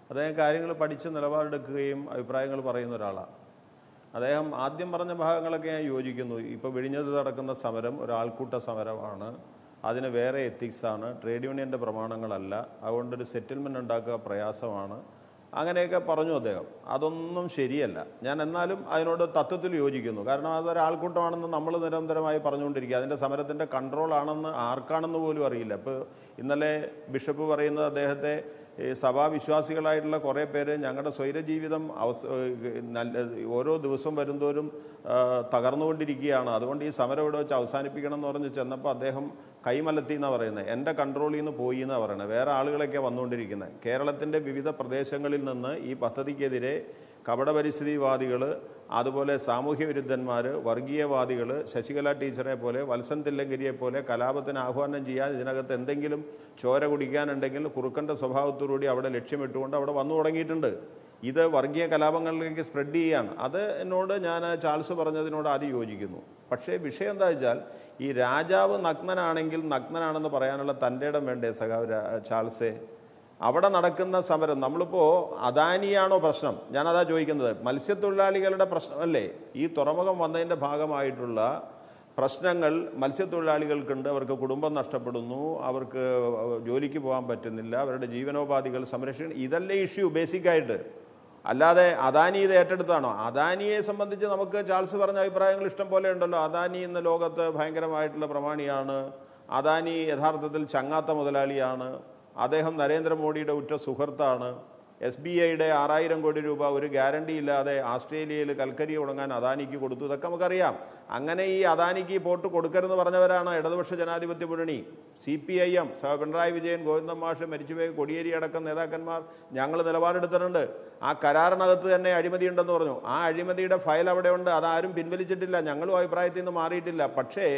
അദ്ദേഹം കാര്യങ്ങൾ പഠിച്ച് നിലപാടെടുക്കുകയും അഭിപ്രായങ്ങൾ പറയുന്ന ഒരാളാണ് അദ്ദേഹം ആദ്യം പറഞ്ഞ ഭാഗങ്ങളൊക്കെ ഞാൻ യോജിക്കുന്നു ഇപ്പോൾ വിഴിഞ്ഞത് നടക്കുന്ന സമരം ഒരാൾക്കൂട്ട സമരമാണ് അതിന് വേറെ എത്തിക്സാണ് ട്രേഡ് യൂണിയൻ്റെ പ്രമാണങ്ങളല്ല അതുകൊണ്ടൊരു സെറ്റിൽമെൻറ്റ് ഉണ്ടാക്കുക പ്രയാസമാണ് അങ്ങനെയൊക്കെ പറഞ്ഞു അദ്ദേഹം അതൊന്നും ശരിയല്ല ഞാൻ എന്നാലും അതിനോട് തത്വത്തിൽ യോജിക്കുന്നു കാരണം അതൊരു ആൾക്കൂട്ടമാണെന്ന് നമ്മൾ നിരന്തരമായി പറഞ്ഞുകൊണ്ടിരിക്കുക അതിൻ്റെ സമരത്തിൻ്റെ കൺട്രോൾ ആണെന്ന് ആർക്കാണെന്ന് പോലും അറിയില്ല ഇപ്പോൾ ഇന്നലെ ബിഷപ്പ് പറയുന്നത് അദ്ദേഹത്തെ ഈ സഭാവിശ്വാസികളായിട്ടുള്ള കുറേ പേര് ഞങ്ങളുടെ സ്വൈരജീവിതം അവസ ഏഹ് നല്ല ഓരോ ദിവസം വരുന്തോറും ആ, തകർന്നുകൊണ്ടിരിക്കുകയാണ് അതുകൊണ്ട് ഈ സമരം ഇവിടെ വെച്ച് അവസാനിപ്പിക്കണം എന്ന് പറഞ്ഞ് ചെന്നപ്പോൾ അദ്ദേഹം കൈമലത്തി എന്നാണ് പറയുന്നത് എൻ്റെ കൺട്രോളിൽ നിന്ന് പോയി എന്നാണ് പറയുന്നത് വേറെ ആളുകളൊക്കെ വന്നുകൊണ്ടിരിക്കുന്നത് കേരളത്തിൻ്റെ വിവിധ പ്രദേശങ്ങളിൽ നിന്ന് ഈ പദ്ധതിക്കെതിരെ കപടപരിസ്ഥിതിവാദികൾ അതുപോലെ സാമൂഹ്യ വിരുദ്ധന്മാർ വർഗീയവാദികൾ ശശികല ടീച്ചറെ പോലെ വത്സൻ തില്ലങ്കരിയെ പോലെ കലാപത്തിന് ആഹ്വാനം ചെയ്യാൻ ഇതിനകത്ത് എന്തെങ്കിലും ചോര കുടിക്കാനുണ്ടെങ്കിൽ കുറുക്കൻ്റെ സ്വഭാവത്തോടുകൂടി അവിടെ ലക്ഷ്യമിട്ടുകൊണ്ട് അവിടെ വന്നു തുടങ്ങിയിട്ടുണ്ട് ഇത് വർഗീയ കലാപങ്ങളിലേക്ക് സ്പ്രെഡ് ചെയ്യുകയാണ് അത് എന്നോട് ഞാൻ ചാൾസ് പറഞ്ഞതിനോട് ആദ്യം യോജിക്കുന്നു പക്ഷേ വിഷയം എന്താ വെച്ചാൽ ഈ രാജാവ് നഗ്നനാണെങ്കിൽ നഗ്നനാണെന്ന് പറയാനുള്ള തൻ്റെ ഇടം വേണ്ടേ സഖാവ് രാ- ചാൾസേ അവിടെ നടക്കുന്ന സമരം നമ്മളിപ്പോൾ അദാനിയാണോ പ്രശ്നം ഞാനതാ ചോദിക്കുന്നത് മത്സ്യത്തൊഴിലാളികളുടെ പ്രശ്നമല്ലേ ഈ തുറമുഖം വന്നതിൻ്റെ ഭാഗമായിട്ടുള്ള പ്രശ്നങ്ങൾ മത്സ്യത്തൊഴിലാളികൾക്കുണ്ട് അവർക്ക് കുടുംബം നഷ്ടപ്പെടുന്നു അവർക്ക് ജോലിക്ക് പോകാൻ പറ്റുന്നില്ല അവരുടെ ജീവനോപാധികൾ സംരക്ഷിക്കണം ഇതല്ലേ ഇഷ്യൂ ബേസിക്കായിട്ട് അല്ലാതെ അദാനി ഇത് ഏറ്റെടുത്താണോ അദാനിയെ സംബന്ധിച്ച് നമുക്ക് ചാൾസ് പറഞ്ഞ അഭിപ്രായങ്ങൾ ഇഷ്ടം പോലെ ഉണ്ടല്ലോ അദാനി ഇന്ന് ലോകത്ത് ഭയങ്കരമായിട്ടുള്ള പ്രമാണിയാണ് അദാനി യഥാർത്ഥത്തിൽ ചങ്ങാത്ത മുതലാളിയാണ് അദ്ദേഹം നരേന്ദ്രമോദിയുടെ ഉറ്റ സുഹൃത്താണ് എസ് ബി ഐയുടെ ആറായിരം കോടി രൂപ ഒരു ഗ്യാരണ്ടി ഇല്ലാതെ ആസ്ട്രേലിയയിൽ കൽക്കരി ഉണങ്ങാൻ അദാനിക്ക് കൊടുത്തു ഇതൊക്കെ നമുക്കറിയാം അങ്ങനെ ഈ അദാനിക്ക് ഈ പോർട്ട് കൊടുക്കരുതെന്ന് പറഞ്ഞവരാണ് ഇടതുപക്ഷ ജനാധിപത്യ മുന്നണി സി പി ഐ എം സഹ പിണറായി വിജയൻ ഗോവിന്ദൻ മാഷ് മരിച്ചുപോയ കൊടിയേരി അടക്കം നേതാക്കന്മാർ ഞങ്ങൾ നിലപാടെടുത്തിട്ടുണ്ട് ആ കരാറിനകത്ത് തന്നെ അഴിമതി ഉണ്ടെന്ന് പറഞ്ഞു ആ അഴിമതിയുടെ ഫയൽ അവിടെ ഉണ്ട് അതാരും പിൻവലിച്ചിട്ടില്ല ഞങ്ങളും അഭിപ്രായത്തിൽ നിന്ന് മാറിയിട്ടില്ല പക്ഷേ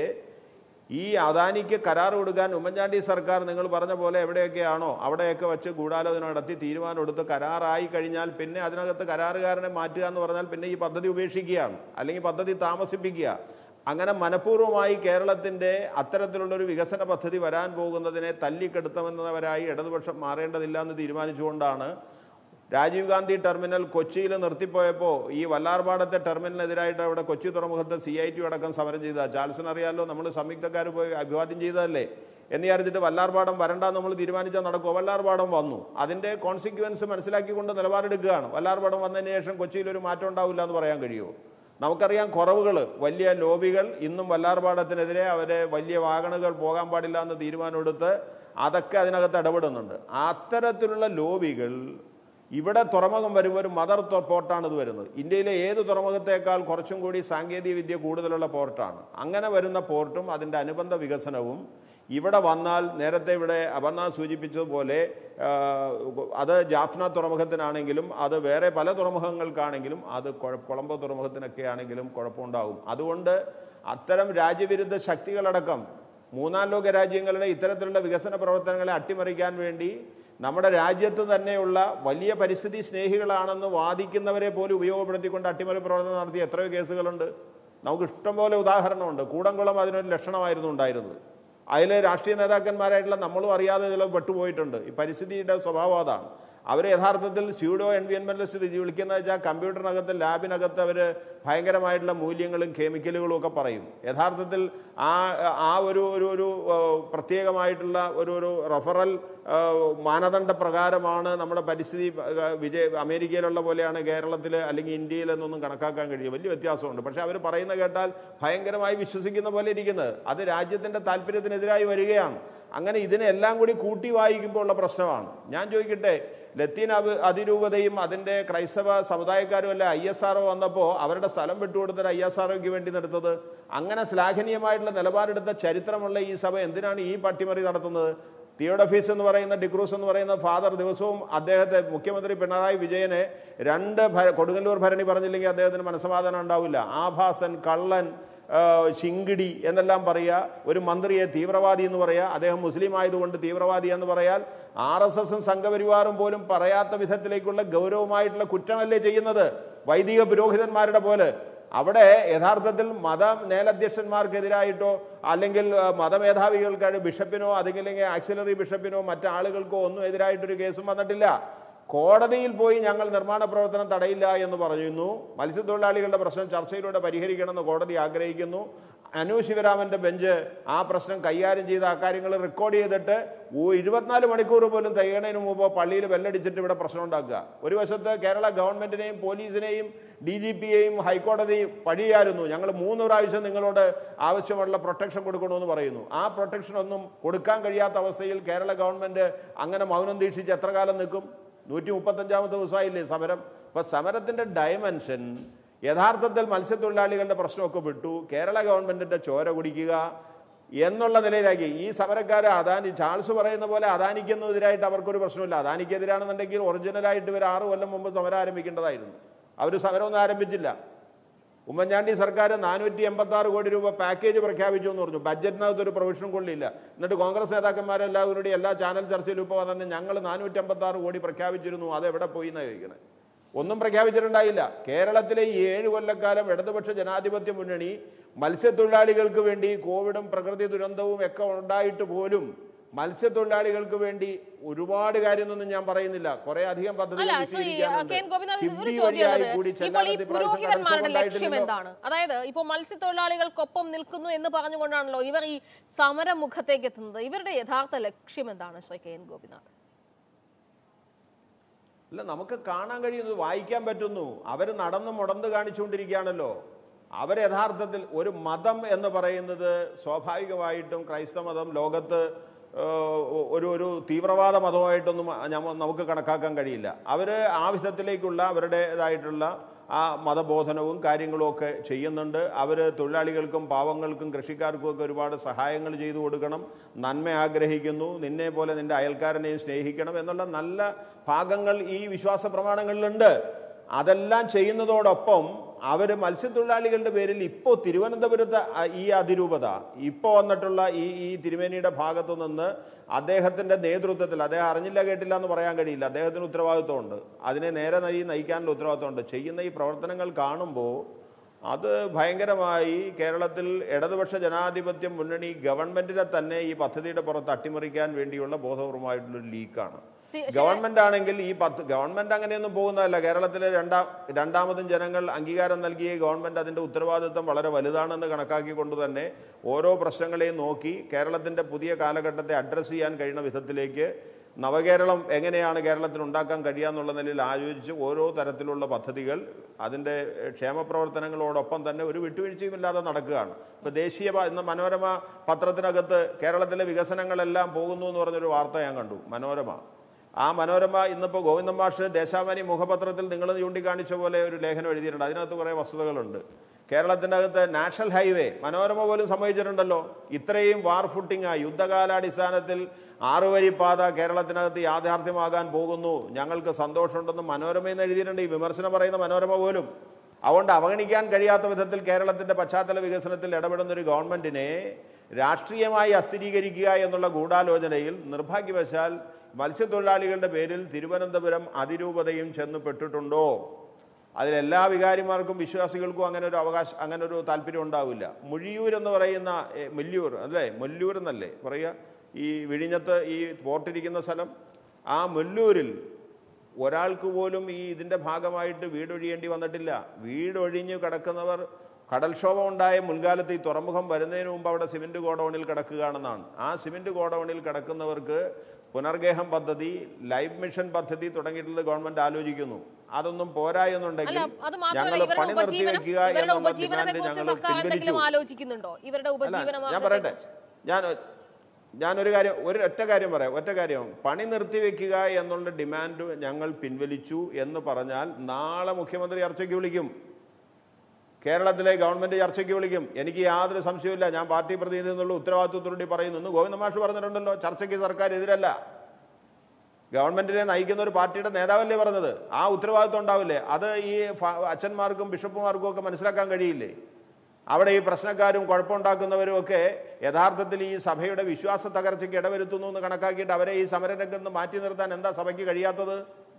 ഈ അദാനിക്ക് കരാർ കൊടുക്കാൻ ഉമ്മൻചാണ്ടി സർക്കാർ നിങ്ങൾ പറഞ്ഞ പോലെ എവിടെയൊക്കെയാണോ അവിടെയൊക്കെ വെച്ച് ഗൂഢാലോചന നടത്തി തീരുമാനം എടുത്ത് കരാറായി കഴിഞ്ഞാൽ പിന്നെ അതിനകത്ത് കരാറുകാരനെ മാറ്റുക എന്ന് പറഞ്ഞാൽ പിന്നെ ഈ പദ്ധതി ഉപേക്ഷിക്കുകയാണ് അല്ലെങ്കിൽ പദ്ധതി താമസിപ്പിക്കുക അങ്ങനെ മനഃപൂർവ്വമായി കേരളത്തിൻ്റെ അത്തരത്തിലുള്ളൊരു വികസന പദ്ധതി വരാൻ പോകുന്നതിനെ തല്ലിക്കെടുത്തുമെന്നവരായി ഇടതുപക്ഷം മാറേണ്ടതില്ല എന്ന് തീരുമാനിച്ചുകൊണ്ടാണ് രാജീവ് ഗാന്ധി ടെർമിനൽ കൊച്ചിയിൽ നിർത്തിപ്പോയപ്പോൾ ഈ വല്ലാർപാടത്തെ ടെർമിനലിനെതിരായിട്ട് അവിടെ കൊച്ചി തുറമുഖത്ത് സി ഐ ടി അടക്കം സമരം ചെയ്ത ചാൾസിന് അറിയാമല്ലോ നമ്മൾ സംയുക്തക്കാർ പോയി അഭിവാദ്യം ചെയ്തതല്ലേ എന്ന് വിചാരിച്ചിട്ട് വല്ലാർപാടം വരണ്ട നമ്മൾ തീരുമാനിച്ചാൽ നടക്കുമോ വല്ലാർപാടം വന്നു അതിൻ്റെ കോൺസിക്വൻസ് മനസ്സിലാക്കിക്കൊണ്ട് നിലപാടെടുക്കുകയാണ് വല്ലാർപാടം വന്നതിന് ശേഷം കൊച്ചിയിൽ ഒരു മാറ്റം ഉണ്ടാവില്ല എന്ന് പറയാൻ കഴിയുമോ നമുക്കറിയാം കുറവുകൾ വലിയ ലോബികൾ ഇന്നും വല്ലാർപാടത്തിനെതിരെ അവരെ വലിയ വാഗണുകൾ പോകാൻ പാടില്ല എന്ന് തീരുമാനമെടുത്ത് അതൊക്കെ അതിനകത്ത് ഇടപെടുന്നുണ്ട് അത്തരത്തിലുള്ള ലോബികൾ ഇവിടെ തുറമുഖം വരുമ്പോൾ ഒരു മദർ തൊ- പോർട്ടാണ് ഇത് വരുന്നത് ഇന്ത്യയിലെ ഏത് തുറമുഖത്തേക്കാൾ കുറച്ചും കൂടി സാങ്കേതിക വിദ്യ കൂടുതലുള്ള പോർട്ടാണ് അങ്ങനെ വരുന്ന പോർട്ടും അതിൻ്റെ അനുബന്ധ വികസനവും ഇവിടെ വന്നാൽ നേരത്തെ ഇവിടെ അപർണ സൂചിപ്പിച്ചതുപോലെ ആ, അത് ജാഫ്ന തുറമുഖത്തിനാണെങ്കിലും അത് വേറെ പല തുറമുഖങ്ങൾക്കാണെങ്കിലും അത് കുഴ- കൊളംബോ തുറമുഖത്തിനൊക്കെ ആണെങ്കിലും കുഴപ്പമുണ്ടാകും അതുകൊണ്ട് അത്തരം രാജ്യവിരുദ്ധ ശക്തികളടക്കം മൂന്നാം ലോക രാജ്യങ്ങളുടെ ഇത്തരത്തിലുള്ള വികസന പ്രവർത്തനങ്ങളെ അട്ടിമറിക്കാൻ വേണ്ടി നമ്മുടെ രാജ്യത്ത് തന്നെയുള്ള വലിയ പരിസ്ഥിതി സ്നേഹികളാണെന്ന് വാദിക്കുന്നവരെ പോലും ഉപയോഗപ്പെടുത്തിക്കൊണ്ട് അട്ടിമറി പ്രവർത്തനം നടത്തിയ എത്രയോ കേസുകളുണ്ട് നമുക്ക് ഇഷ്ടംപോലെ ഉദാഹരണമുണ്ട് കൂടംകുളം അതിനൊരു ലക്ഷണമായിരുന്നു ഉണ്ടായിരുന്നത് അതിലെ രാഷ്ട്രീയ നേതാക്കന്മാരായിട്ടുള്ള നമ്മളും അറിയാതെ ചില പെട്ടുപോയിട്ടുണ്ട് ഈ പരിസ്ഥിതിയുടെ സ്വഭാവം അതാണ് അവർ യഥാർത്ഥത്തിൽ സ്യൂഡോ എൻവിയൻമെന്റലിസ്റ്റ് വിളിക്കുന്ന വെച്ചാൽ കമ്പ്യൂട്ടറിനകത്ത് ലാബിനകത്ത് അവർ ഭയങ്കരമായിട്ടുള്ള മൂല്യങ്ങളും കെമിക്കലുകളും ഒക്കെ പറയും യഥാർത്ഥത്തിൽ ആ ആ ഒരു ഒരു ഒരു ഏഹ്, പ്രത്യേകമായിട്ടുള്ള ഒരു ഒരു റഫറൽ ഏഹ്, മാനദണ്ഡ പ്രകാരമാണ് നമ്മുടെ പരിസ്ഥിതി ഏഹ്, വിജയ അമേരിക്കയിലുള്ള പോലെയാണ് കേരളത്തിൽ അല്ലെങ്കിൽ ഇന്ത്യയിൽ എന്നൊന്നും കണക്കാക്കാൻ കഴിയും വലിയ വ്യത്യാസമുണ്ട് പക്ഷേ അവർ പറയുന്ന കേട്ടാൽ ഭയങ്കരമായി വിശ്വസിക്കുന്ന പോലെ ഇരിക്കുന്നത് അത് രാജ്യത്തിൻ്റെ താല്പര്യത്തിനെതിരായി വരികയാണ് അങ്ങനെ ഇതിനെല്ലാം കൂടി കൂട്ടി വായിക്കുമ്പോൾ ഉള്ള പ്രശ്നമാണ് ഞാൻ ചോദിക്കട്ടെ ലത്തീൻ അഭി അതിരൂപതയും അതിൻ്റെ ക്രൈസ്തവ സമുദായക്കാരും അല്ല ഐ എസ് ആർ വന്നപ്പോൾ അവരുടെ സ്ഥലം വിട്ടുകൊടുത്തിട്ട് ഐ എസ് ആർ വേണ്ടി നിർത്തത് അങ്ങനെ ശ്ലാഘനീയമായിട്ടുള്ള നിലപാടെടുത്ത ചരിത്രമുള്ള ഈ സഭ എന്തിനാണ് ഈ പട്ടിമറി നടത്തുന്നത് തിയോഡഫീസ് എന്ന് പറയുന്ന ഡിക്രൂസ് എന്ന് പറയുന്ന ഫാദർ ദിവസവും അദ്ദേഹത്തെ മുഖ്യമന്ത്രി പിണറായി വിജയനെ രണ്ട് ഭര- കൊടുങ്ങല്ലൂർ ഭരണി പറഞ്ഞില്ലെങ്കിൽ അദ്ദേഹത്തിന് മനസ്സമാധാനം ഉണ്ടാവില്ല ആഭാസൻ കള്ളൻ ആ, ശിങ്കിടി എന്നെല്ലാം പറയുക ഒരു മന്ത്രിയെ തീവ്രവാദി എന്ന് പറയുക അദ്ദേഹം മുസ്ലിം ആയതുകൊണ്ട് തീവ്രവാദി എന്ന് പറയാൽ ആർ എസ് എസും സംഘപരിവാറും പോലും പറയാത്ത വിധത്തിലേക്കുള്ള ഗൗരവമായിട്ടുള്ള കുറ്റമല്ലേ ചെയ്യുന്നത് വൈദിക പുരോഹിതന്മാരുടെ പോലെ അവിടെ യഥാർത്ഥത്തിൽ മത മേലധ്യക്ഷന്മാർക്കെതിരായിട്ടോ അല്ലെങ്കിൽ ആ, മതമേധാവികൾക്ക് ബിഷപ്പിനോ അല്ലെങ്കിൽ ആക്സിലറി ബിഷപ്പിനോ മറ്റാളുകൾക്കോ ഒന്നും എതിരായിട്ടൊരു കേസും വന്നിട്ടില്ല കോടതിയിൽ പോയി ഞങ്ങൾ നിർമ്മാണ പ്രവർത്തനം തടയില്ല എന്ന് പറയുന്നു മത്സ്യത്തൊഴിലാളികളുടെ പ്രശ്നം ചർച്ചയിലൂടെ പരിഹരിക്കണമെന്ന് കോടതി ആഗ്രഹിക്കുന്നു അനു ശിവരാമന്റെ ബെഞ്ച് ആ പ്രശ്നം കൈകാര്യം ചെയ്ത ആ കാര്യങ്ങൾ റെക്കോർഡ് ചെയ്തിട്ട് ഓ- ഇരുപത്തിനാല് മണിക്കൂർ പോലും തികയണതിന് മുമ്പ് പള്ളിയിൽ ബെല്ലടിച്ചിട്ട് ഇവിടെ പ്രശ്നം ഉണ്ടാക്കുക ഒരു വശത്ത് കേരള ഗവൺമെന്റിനെയും പോലീസിനെയും ഡി ജി പിയെയും ഹൈക്കോടതി പഴിയായിരുന്നു ഞങ്ങൾ മൂന്ന് പ്രാവശ്യം നിങ്ങളോട് ആവശ്യമുള്ള പ്രൊട്ടക്ഷൻ കൊടുക്കണമെന്ന് പറയുന്നു ആ പ്രൊട്ടക്ഷൻ ഒന്നും കൊടുക്കാൻ കഴിയാത്ത അവസ്ഥയിൽ കേരള ഗവൺമെന്റ് അങ്ങനെ മൗനം ദീക്ഷിച്ച് എത്ര കാലം നിൽക്കും നൂറ്റി മുപ്പത്തഞ്ചാമത്തെ ദിവസമായില്ലേ സമരം അപ്പോൾ സമരത്തിൻ്റെ ഡയമെൻഷൻ യഥാർത്ഥത്തിൽ മത്സ്യത്തൊഴിലാളികളുടെ പ്രശ്നമൊക്കെ വിട്ടു കേരള ഗവൺമെന്റിന്റെ ചോര കുടിക്കുക എന്നുള്ള നിലയിലാക്കി ഈ സമരക്കാർ അദാനി ചാൾസ് പറയുന്ന പോലെ അദാനിക്കുന്നതിനായിട്ട് അവർക്കൊരു പ്രശ്നമില്ല അദാനിക്കെതിരാണെന്നുണ്ടെങ്കിൽ ഒറിജിനലായിട്ട് ഇവർ ആറ് കൊല്ലം മുമ്പ് സമരം ആരംഭിക്കേണ്ടതായിരുന്നു അവർ സമരമൊന്നും ആരംഭിച്ചില്ല ഉമ്മൻചാണ്ടി സർക്കാർ നാനൂറ്റി എൺപത്തി ആറ് കോടി രൂപ പാക്കേജ് പ്രഖ്യാപിച്ചു എന്ന് പറഞ്ഞു ബഡ്ജറ്റിനകത്ത് ഒരു പ്രൊവിഷൻ കൊള്ളില്ല എന്നിട്ട് കോൺഗ്രസ് നേതാക്കന്മാരെല്ലാവരും കൂടി എല്ലാ ചാനൽ ചർച്ചയിലും ഇപ്പോൾ വന്നിട്ട് ഞങ്ങൾ നാനൂറ്റി അമ്പത്തി ആറ് കോടി പ്രഖ്യാപിച്ചിരുന്നു അത് എവിടെ പോയി എന്നാണ് ചോദിക്കണേ ഒന്നും പ്രഖ്യാപിച്ചിട്ടുണ്ടായില്ല കേരളത്തിലെ ഈ ഏഴ് കൊല്ലക്കാലം ഇടതുപക്ഷ ജനാധിപത്യ മുന്നണി മത്സ്യത്തൊഴിലാളികൾക്ക് വേണ്ടി കോവിഡും പ്രകൃതി ദുരന്തവും ഒക്കെ ഉണ്ടായിട്ട് പോലും മത്സ്യത്തൊഴിലാളികൾക്ക് വേണ്ടി ഒരുപാട് കാര്യമൊന്നും ഞാൻ പറയുന്നില്ല കുറെ അധികം പദ്ധതികൾ അല്ല ശ്രീ വിശദീകരിക്കാനുണ്ട്. കെ എൻ ഗോപിനാഥ് ഒരു കിഫ്ബി ചോദ്യം വഴിയായി ഉള്ളത് കൂടി ഇപ്പോൾ ഈ ചെല്ലാനത്ത് ഇപ്രാവശ്യം പുരോഹിതന്മാരുടെ കടൽക്ഷോഭം ലക്ഷ്യം ഉണ്ടായിട്ടില്ലല്ലോ. എന്താണ് അതായത് ഇപ്പോൾ മത്സ്യത്തൊഴിലാളികൾക്കൊപ്പം നിൽക്കുന്നു എന്ന് പറഞ്ഞുകൊണ്ടാണല്ലോ ഇവർ ഈ സമരമുഖത്തേക്ക് എത്തുന്നത് ഇവരുടെ യഥാർത്ഥ ലക്ഷ്യം എന്താണ് ശ്രീ കെ എൻ ഗോപിനാഥ് അല്ല നമുക്ക് കാണാൻ കഴിയുന്നത് വായിക്കാൻ പറ്റുന്നു അവർ നടന്ന് മുടന്ന് കാണിച്ചുകൊണ്ടിരിക്കുകയാണല്ലോ അവർ യഥാർത്ഥത്തിൽ ഒരു മതം എന്ന് പറയുന്നത് സ്വാഭാവികമായിട്ടും ക്രൈസ്തവ മതം ലോകത്ത് ഏഹ്, ഒരു ഒരു തീവ്രവാദ മതമായിട്ടൊന്നും ഞമ്മ- നമുക്ക് കണക്കാക്കാൻ കഴിയില്ല അവർ ആ വിധത്തിലേക്കുള്ള അവരുടേതായിട്ടുള്ള ആ മതബോധനവും കാര്യങ്ങളും ഒക്കെ ചെയ്യുന്നുണ്ട് അവർ തൊഴിലാളികൾക്കും പാവങ്ങൾക്കും കൃഷിക്കാർക്കും ഒക്കെ ഒരുപാട് സഹായങ്ങൾ ചെയ്തു കൊടുക്കണം നന്മ ആഗ്രഹിക്കുന്നു നിന്നെ പോലെ നിന്റെ അയൽക്കാരനെയും സ്നേഹിക്കണം എന്നുള്ള നല്ല ഭാഗങ്ങൾ ഈ വിശ്വാസ പ്രമാണങ്ങളിലുണ്ട് അതെല്ലാം ചെയ്യുന്നതോടൊപ്പം അവർ മത്സ്യത്തൊഴിലാളികളുടെ പേരിൽ ഇപ്പോൾ തിരുവനന്തപുരത്ത് അ- ഈ അതിരൂപത ഇപ്പോൾ വന്നിട്ടുള്ള ഈ ഈ തിരുമേനിയുടെ ഭാഗത്തു നിന്ന് അദ്ദേഹത്തിൻ്റെ നേതൃത്വത്തിൽ അദ്ദേഹം അറിഞ്ഞില്ല കേട്ടില്ല എന്ന് പറയാൻ കഴിയില്ല അദ്ദേഹത്തിന് ഉത്തരവാദിത്വമുണ്ട് അതിനെ നേരെ നഴി നയിക്കാനുള്ള ഉത്തരവാദിത്വമുണ്ട് ചെയ്യുന്ന ഈ പ്രവർത്തനങ്ങൾ കാണുമ്പോൾ അത് ഭയങ്കരമായി കേരളത്തിൽ ഇടതുപക്ഷ ജനാധിപത്യ മുന്നണി ഗവൺമെന്റിനെ തന്നെ ഈ പദ്ധതിയുടെ പുറത്ത് അട്ടിമറിക്കാൻ വേണ്ടിയുള്ള ബോധപൂർവമായിട്ടുള്ള ഒരു ലീക്കാണ് സി- ഗവൺമെന്റ് ആണെങ്കിൽ ഈ പത്ത് ഗവൺമെന്റ് അങ്ങനെയൊന്നും പോകുന്നതല്ല കേരളത്തിലെ രണ്ടാം രണ്ടാമതും ജനങ്ങൾ അംഗീകാരം നൽകിയ ഗവൺമെന്റ് അതിന്റെ ഉത്തരവാദിത്വം വളരെ വലുതാണെന്ന് കണക്കാക്കിക്കൊണ്ട് തന്നെ ഓരോ പ്രശ്നങ്ങളെയും നോക്കി കേരളത്തിന്റെ പുതിയ കാലഘട്ടത്തെ അഡ്രസ്സ് ചെയ്യാൻ കഴിയുന്ന വിധത്തിലേക്ക് നവകേരളം എങ്ങനെയാണ് കേരളത്തിൽ ഉണ്ടാക്കാൻ കഴിയാന്നുള്ള നിലയിൽ ആലോചിച്ച് ഓരോ തരത്തിലുള്ള പദ്ധതികൾ അതിൻ്റെ ക്ഷേമ പ്രവർത്തനങ്ങളോടൊപ്പം തന്നെ ഒരു വിട്ടുവീഴ്ചയുമില്ലാതെ നടക്കുകയാണ് ഇപ്പോൾ ദേശീയ പ- ഇന്ന് മനോരമ പത്രത്തിനകത്ത് കേരളത്തിലെ വികസനങ്ങളെല്ലാം പോകുന്നു എന്ന് പറഞ്ഞൊരു വാർത്ത ഞാൻ കണ്ടു മനോരമ ആ മനോരമ ഇന്നിപ്പോൾ ഗോവിന്ദൻ മാഷ് ദേശാഭിമാനി മുഖപത്രത്തിൽ നിങ്ങൾ ചൂണ്ടിക്കാണിച്ച പോലെ ഒരു ലേഖനം എഴുതിയിട്ടുണ്ട് അതിനകത്ത് കുറേ വസ്തുതകളുണ്ട് കേരളത്തിൻ്റെ അകത്ത് നാഷണൽ ഹൈവേ മനോരമ പോലും സംഭവിച്ചിട്ടുണ്ടല്ലോ ഇത്രയും വാർ ഫുട്ടിങ് യുദ്ധകാലാടിസ്ഥാനത്തിൽ ആറുവരി പാത കേരളത്തിനകത്ത് യാഥാർത്ഥ്യമാകാൻ പോകുന്നു ഞങ്ങൾക്ക് സന്തോഷമുണ്ടെന്ന് മനോരമയിൽ നിന്ന് എഴുതിയിട്ടുണ്ട് ഈ വിമർശനം പറയുന്ന മനോരമ പോലും അതുകൊണ്ട് അവഗണിക്കാൻ കഴിയാത്ത വിധത്തിൽ കേരളത്തിൻ്റെ പശ്ചാത്തല വികസനത്തിൽ ഇടപെടുന്ന ഒരു ഗവൺമെന്റിനെ രാഷ്ട്രീയമായി അസ്ഥിരീകരിക്കുക എന്നുള്ള ഗൂഢാലോചനയിൽ നിർഭാഗ്യവശാൽ മത്സ്യത്തൊഴിലാളികളുടെ പേരിൽ തിരുവനന്തപുരം അതിരൂപതയും ചെന്ന് പെട്ടിട്ടുണ്ടോ അതിലെല്ലാ വികാരിമാർക്കും വിശ്വാസികൾക്കും അങ്ങനെ ഒരു അവകാശം അങ്ങനെ ഒരു താല്പര്യം ഉണ്ടാവില്ല മുഴിയൂർ എന്ന് പറയുന്ന ഏ, മുല്ലൂർ അല്ലേ മുല്ലൂർ എന്നല്ലേ പറയുക ഈ വിഴിഞ്ഞത്ത് ഈ പോർട്ടിരിക്കുന്ന സ്ഥലം ആ മുല്ലൂരിൽ ഒരാൾക്ക് പോലും ഈ ഇതിൻ്റെ ഭാഗമായിട്ട് വീടൊഴിയേണ്ടി വന്നിട്ടില്ല വീടൊഴിഞ്ഞ് കിടക്കുന്നവർ കടൽക്ഷോഭം ഉണ്ടായ മുൻകാലത്ത് ഈ തുറമുഖം വരുന്നതിന് മുമ്പ് അവിടെ സിമെൻറ്റ് ഗോഡൗണിൽ കിടക്കുകയാണെന്നാണ് ആ സിമെൻറ്റ് ഗോഡൗണിൽ കിടക്കുന്നവർക്ക് പുനർഗേഹം പദ്ധതി ലൈഫ് മിഷൻ പദ്ധതി തുടങ്ങിയിട്ടുള്ളത് ഗവൺമെന്റ് ആലോചിക്കുന്നു അതൊന്നും പോരാ എന്നുണ്ടെങ്കിൽ അല്ല അത് മാത്രമല്ല ഞങ്ങൾ ഇവരുടെ പണി നിർത്തി ഉപജീവനം വെക്കുക ഇവരുടെ എന്നുള്ള ഉപജീവനത്തെ ഡിമാൻഡ് കുറിച്ച് ഞങ്ങൾ സർക്കാർ എന്തെങ്കിലും പിൻവലിച്ചു ആലോചിക്കുന്നുണ്ടോ ഇവരുടെ അല്ല ഞാൻ ഉപജീവന പറയട്ടെ ഞാൻ ഞാനൊരു കാര്യം ഒരു ഒറ്റ കാര്യം പറയാം ഒറ്റ കാര്യം പണി നിർത്തിവെക്കുക എന്നുള്ള ഡിമാൻഡ് ഞങ്ങൾ പിൻവലിച്ചു എന്ന് പറഞ്ഞാൽ നാളെ മുഖ്യമന്ത്രി ചർച്ചയ്ക്ക് വിളിക്കും കേരളത്തിലെ ഗവൺമെന്റ് ചർച്ചയ്ക്ക് വിളിക്കും എനിക്ക് യാതൊരു സംശയവുമില്ല ഞാൻ പാർട്ടി പ്രതിനിധി എന്നുള്ള ഉത്തരവാദിത്വത്തോടുകൂടി പറയുന്നു ഇന്ന് ഗോവിന്ദ മാഷ് പറഞ്ഞിട്ടുണ്ടല്ലോ ചർച്ചയ്ക്ക് സർക്കാർ എതിരല്ല ഗവൺമെന്റിനെ നയിക്കുന്ന ഒരു പാർട്ടിയുടെ നേതാവല്ലേ പറഞ്ഞത് ആ ഉത്തരവാദിത്വം ഉണ്ടാവില്ലേ അത് ഈ ഫ- അച്ഛന്മാർക്കും ബിഷപ്പുമാർക്കും ഒക്കെ മനസ്സിലാക്കാൻ കഴിയില്ലേ അവിടെ ഈ പ്രശ്നക്കാരും കുഴപ്പമുണ്ടാക്കുന്നവരും ഒക്കെ യഥാർത്ഥത്തിൽ ഈ സഭയുടെ വിശ്വാസ തകർച്ചയ്ക്ക് ഇടവരുത്തുന്നു എന്ന് കണക്കാക്കിയിട്ട് അവരെ ഈ സമരരംഗത്ത് നിന്ന് മാറ്റി നിർത്താൻ എന്താ സഭയ്ക്ക് കഴിയാത്തത്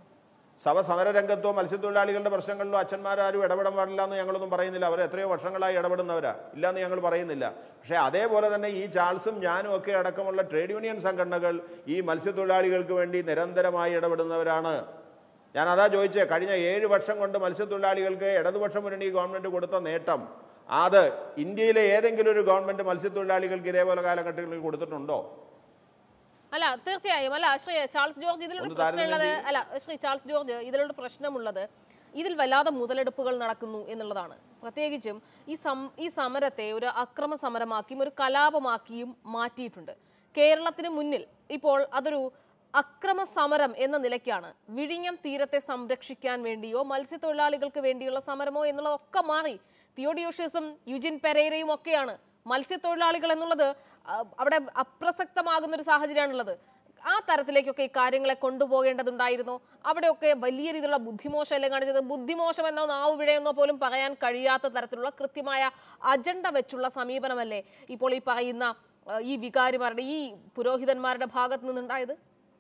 സഭ സമരരംഗത്തോ മത്സ്യത്തൊഴിലാളികളുടെ പ്രശ്നങ്ങളിലോ അച്ഛന്മാരാരും ഇടപെടാൻ പാടില്ല എന്ന് ഞങ്ങളൊന്നും പറയുന്നില്ല അവർ എത്രയോ വർഷങ്ങളായി ഇടപെടുന്നവരാ ഇല്ലാന്ന് ഞങ്ങൾ പറയുന്നില്ല പക്ഷേ അതേപോലെ തന്നെ ഈ ചാൾസും ഞാനും ഒക്കെ അടക്കമുള്ള ട്രേഡ് യൂണിയൻ സംഘടനകൾ ഈ മത്സ്യത്തൊഴിലാളികൾക്ക് വേണ്ടി നിരന്തരമായി ഇടപെടുന്നവരാണ് ഞാൻ അതാ ചോദിച്ചേ കഴിഞ്ഞ ഏഴ് വർഷം കൊണ്ട് മത്സ്യത്തൊഴിലാളികൾക്ക് ഇടതുപക്ഷ മുന്നണി ഗവൺമെൻറ് കൊടുത്ത നേട്ടം അത് ഇന്ത്യയിലെ ഏതെങ്കിലും ഒരു ഗവൺമെൻറ് മത്സ്യത്തൊഴിലാളികൾക്ക് ഇതേപോലെ കാലഘട്ടങ്ങളിൽ കൊടുത്തിട്ടുണ്ടോ അല്ല തീർച്ചയായും അല്ല ശ്രീ ചാൾസ് ജോർജ് ഇതിലൊരു ഒന്ന് പ്രശ്നമുള്ളത് താരതമ്യം അല്ല ശ്രീ ചാൾസ് ജോർജ് ഇതിലൊരു പ്രശ്നമുള്ളത് ഇതിൽ വല്ലാതെ മുതലെടുപ്പുകൾ നടക്കുന്നു എന്നുള്ളതാണ് പ്രത്യേകിച്ചും ഈ സം ഈ സമരത്തെ ഒരു അക്രമ സമരമാക്കിയും ഒരു കലാപമാക്കിയും മാറ്റിയിട്ടുണ്ട് കേരളത്തിന് മുന്നിൽ ഇപ്പോൾ അതൊരു അക്രമ സമരം എന്ന നിലയ്ക്കാണ് വിഴിഞ്ഞം തീരത്തെ സംരക്ഷിക്കാൻ വേണ്ടിയോ മത്സ്യത്തൊഴിലാളികൾക്ക് വേണ്ടിയുള്ള സമരമോ എന്നുള്ളതൊക്കെ മാറി തിയോഡിയോഷ്യസും യുജിൻ പെരേരയും ഒക്കെയാണ് മത്സ്യത്തൊഴിലാളികൾ എന്നുള്ളത് ആ, അവിടെ അപ്രസക്തമാകുന്ന ഒരു സാഹചര്യമാണുള്ളത് ആ തരത്തിലേക്കൊക്കെ ഈ കാര്യങ്ങളെ കൊണ്ടുപോകേണ്ടതുണ്ടായിരുന്നു അവിടെയൊക്കെ വലിയ രീതിയിലുള്ള ബുദ്ധിമോശമല്ലേ കാണിച്ചത് ബുദ്ധിമോശം എന്നോ നാവ് പിഴയെന്നോ പോലും പറയാൻ കഴിയാത്ത തരത്തിലുള്ള കൃത്യമായ അജണ്ട വെച്ചുള്ള സമീപനമല്ലേ ഇപ്പോൾ ഈ പറയുന്ന ആ, ഈ വികാരിമാരുടെ ഈ പുരോഹിതന്മാരുടെ ഭാഗത്ത് നിന്നുണ്ടായത്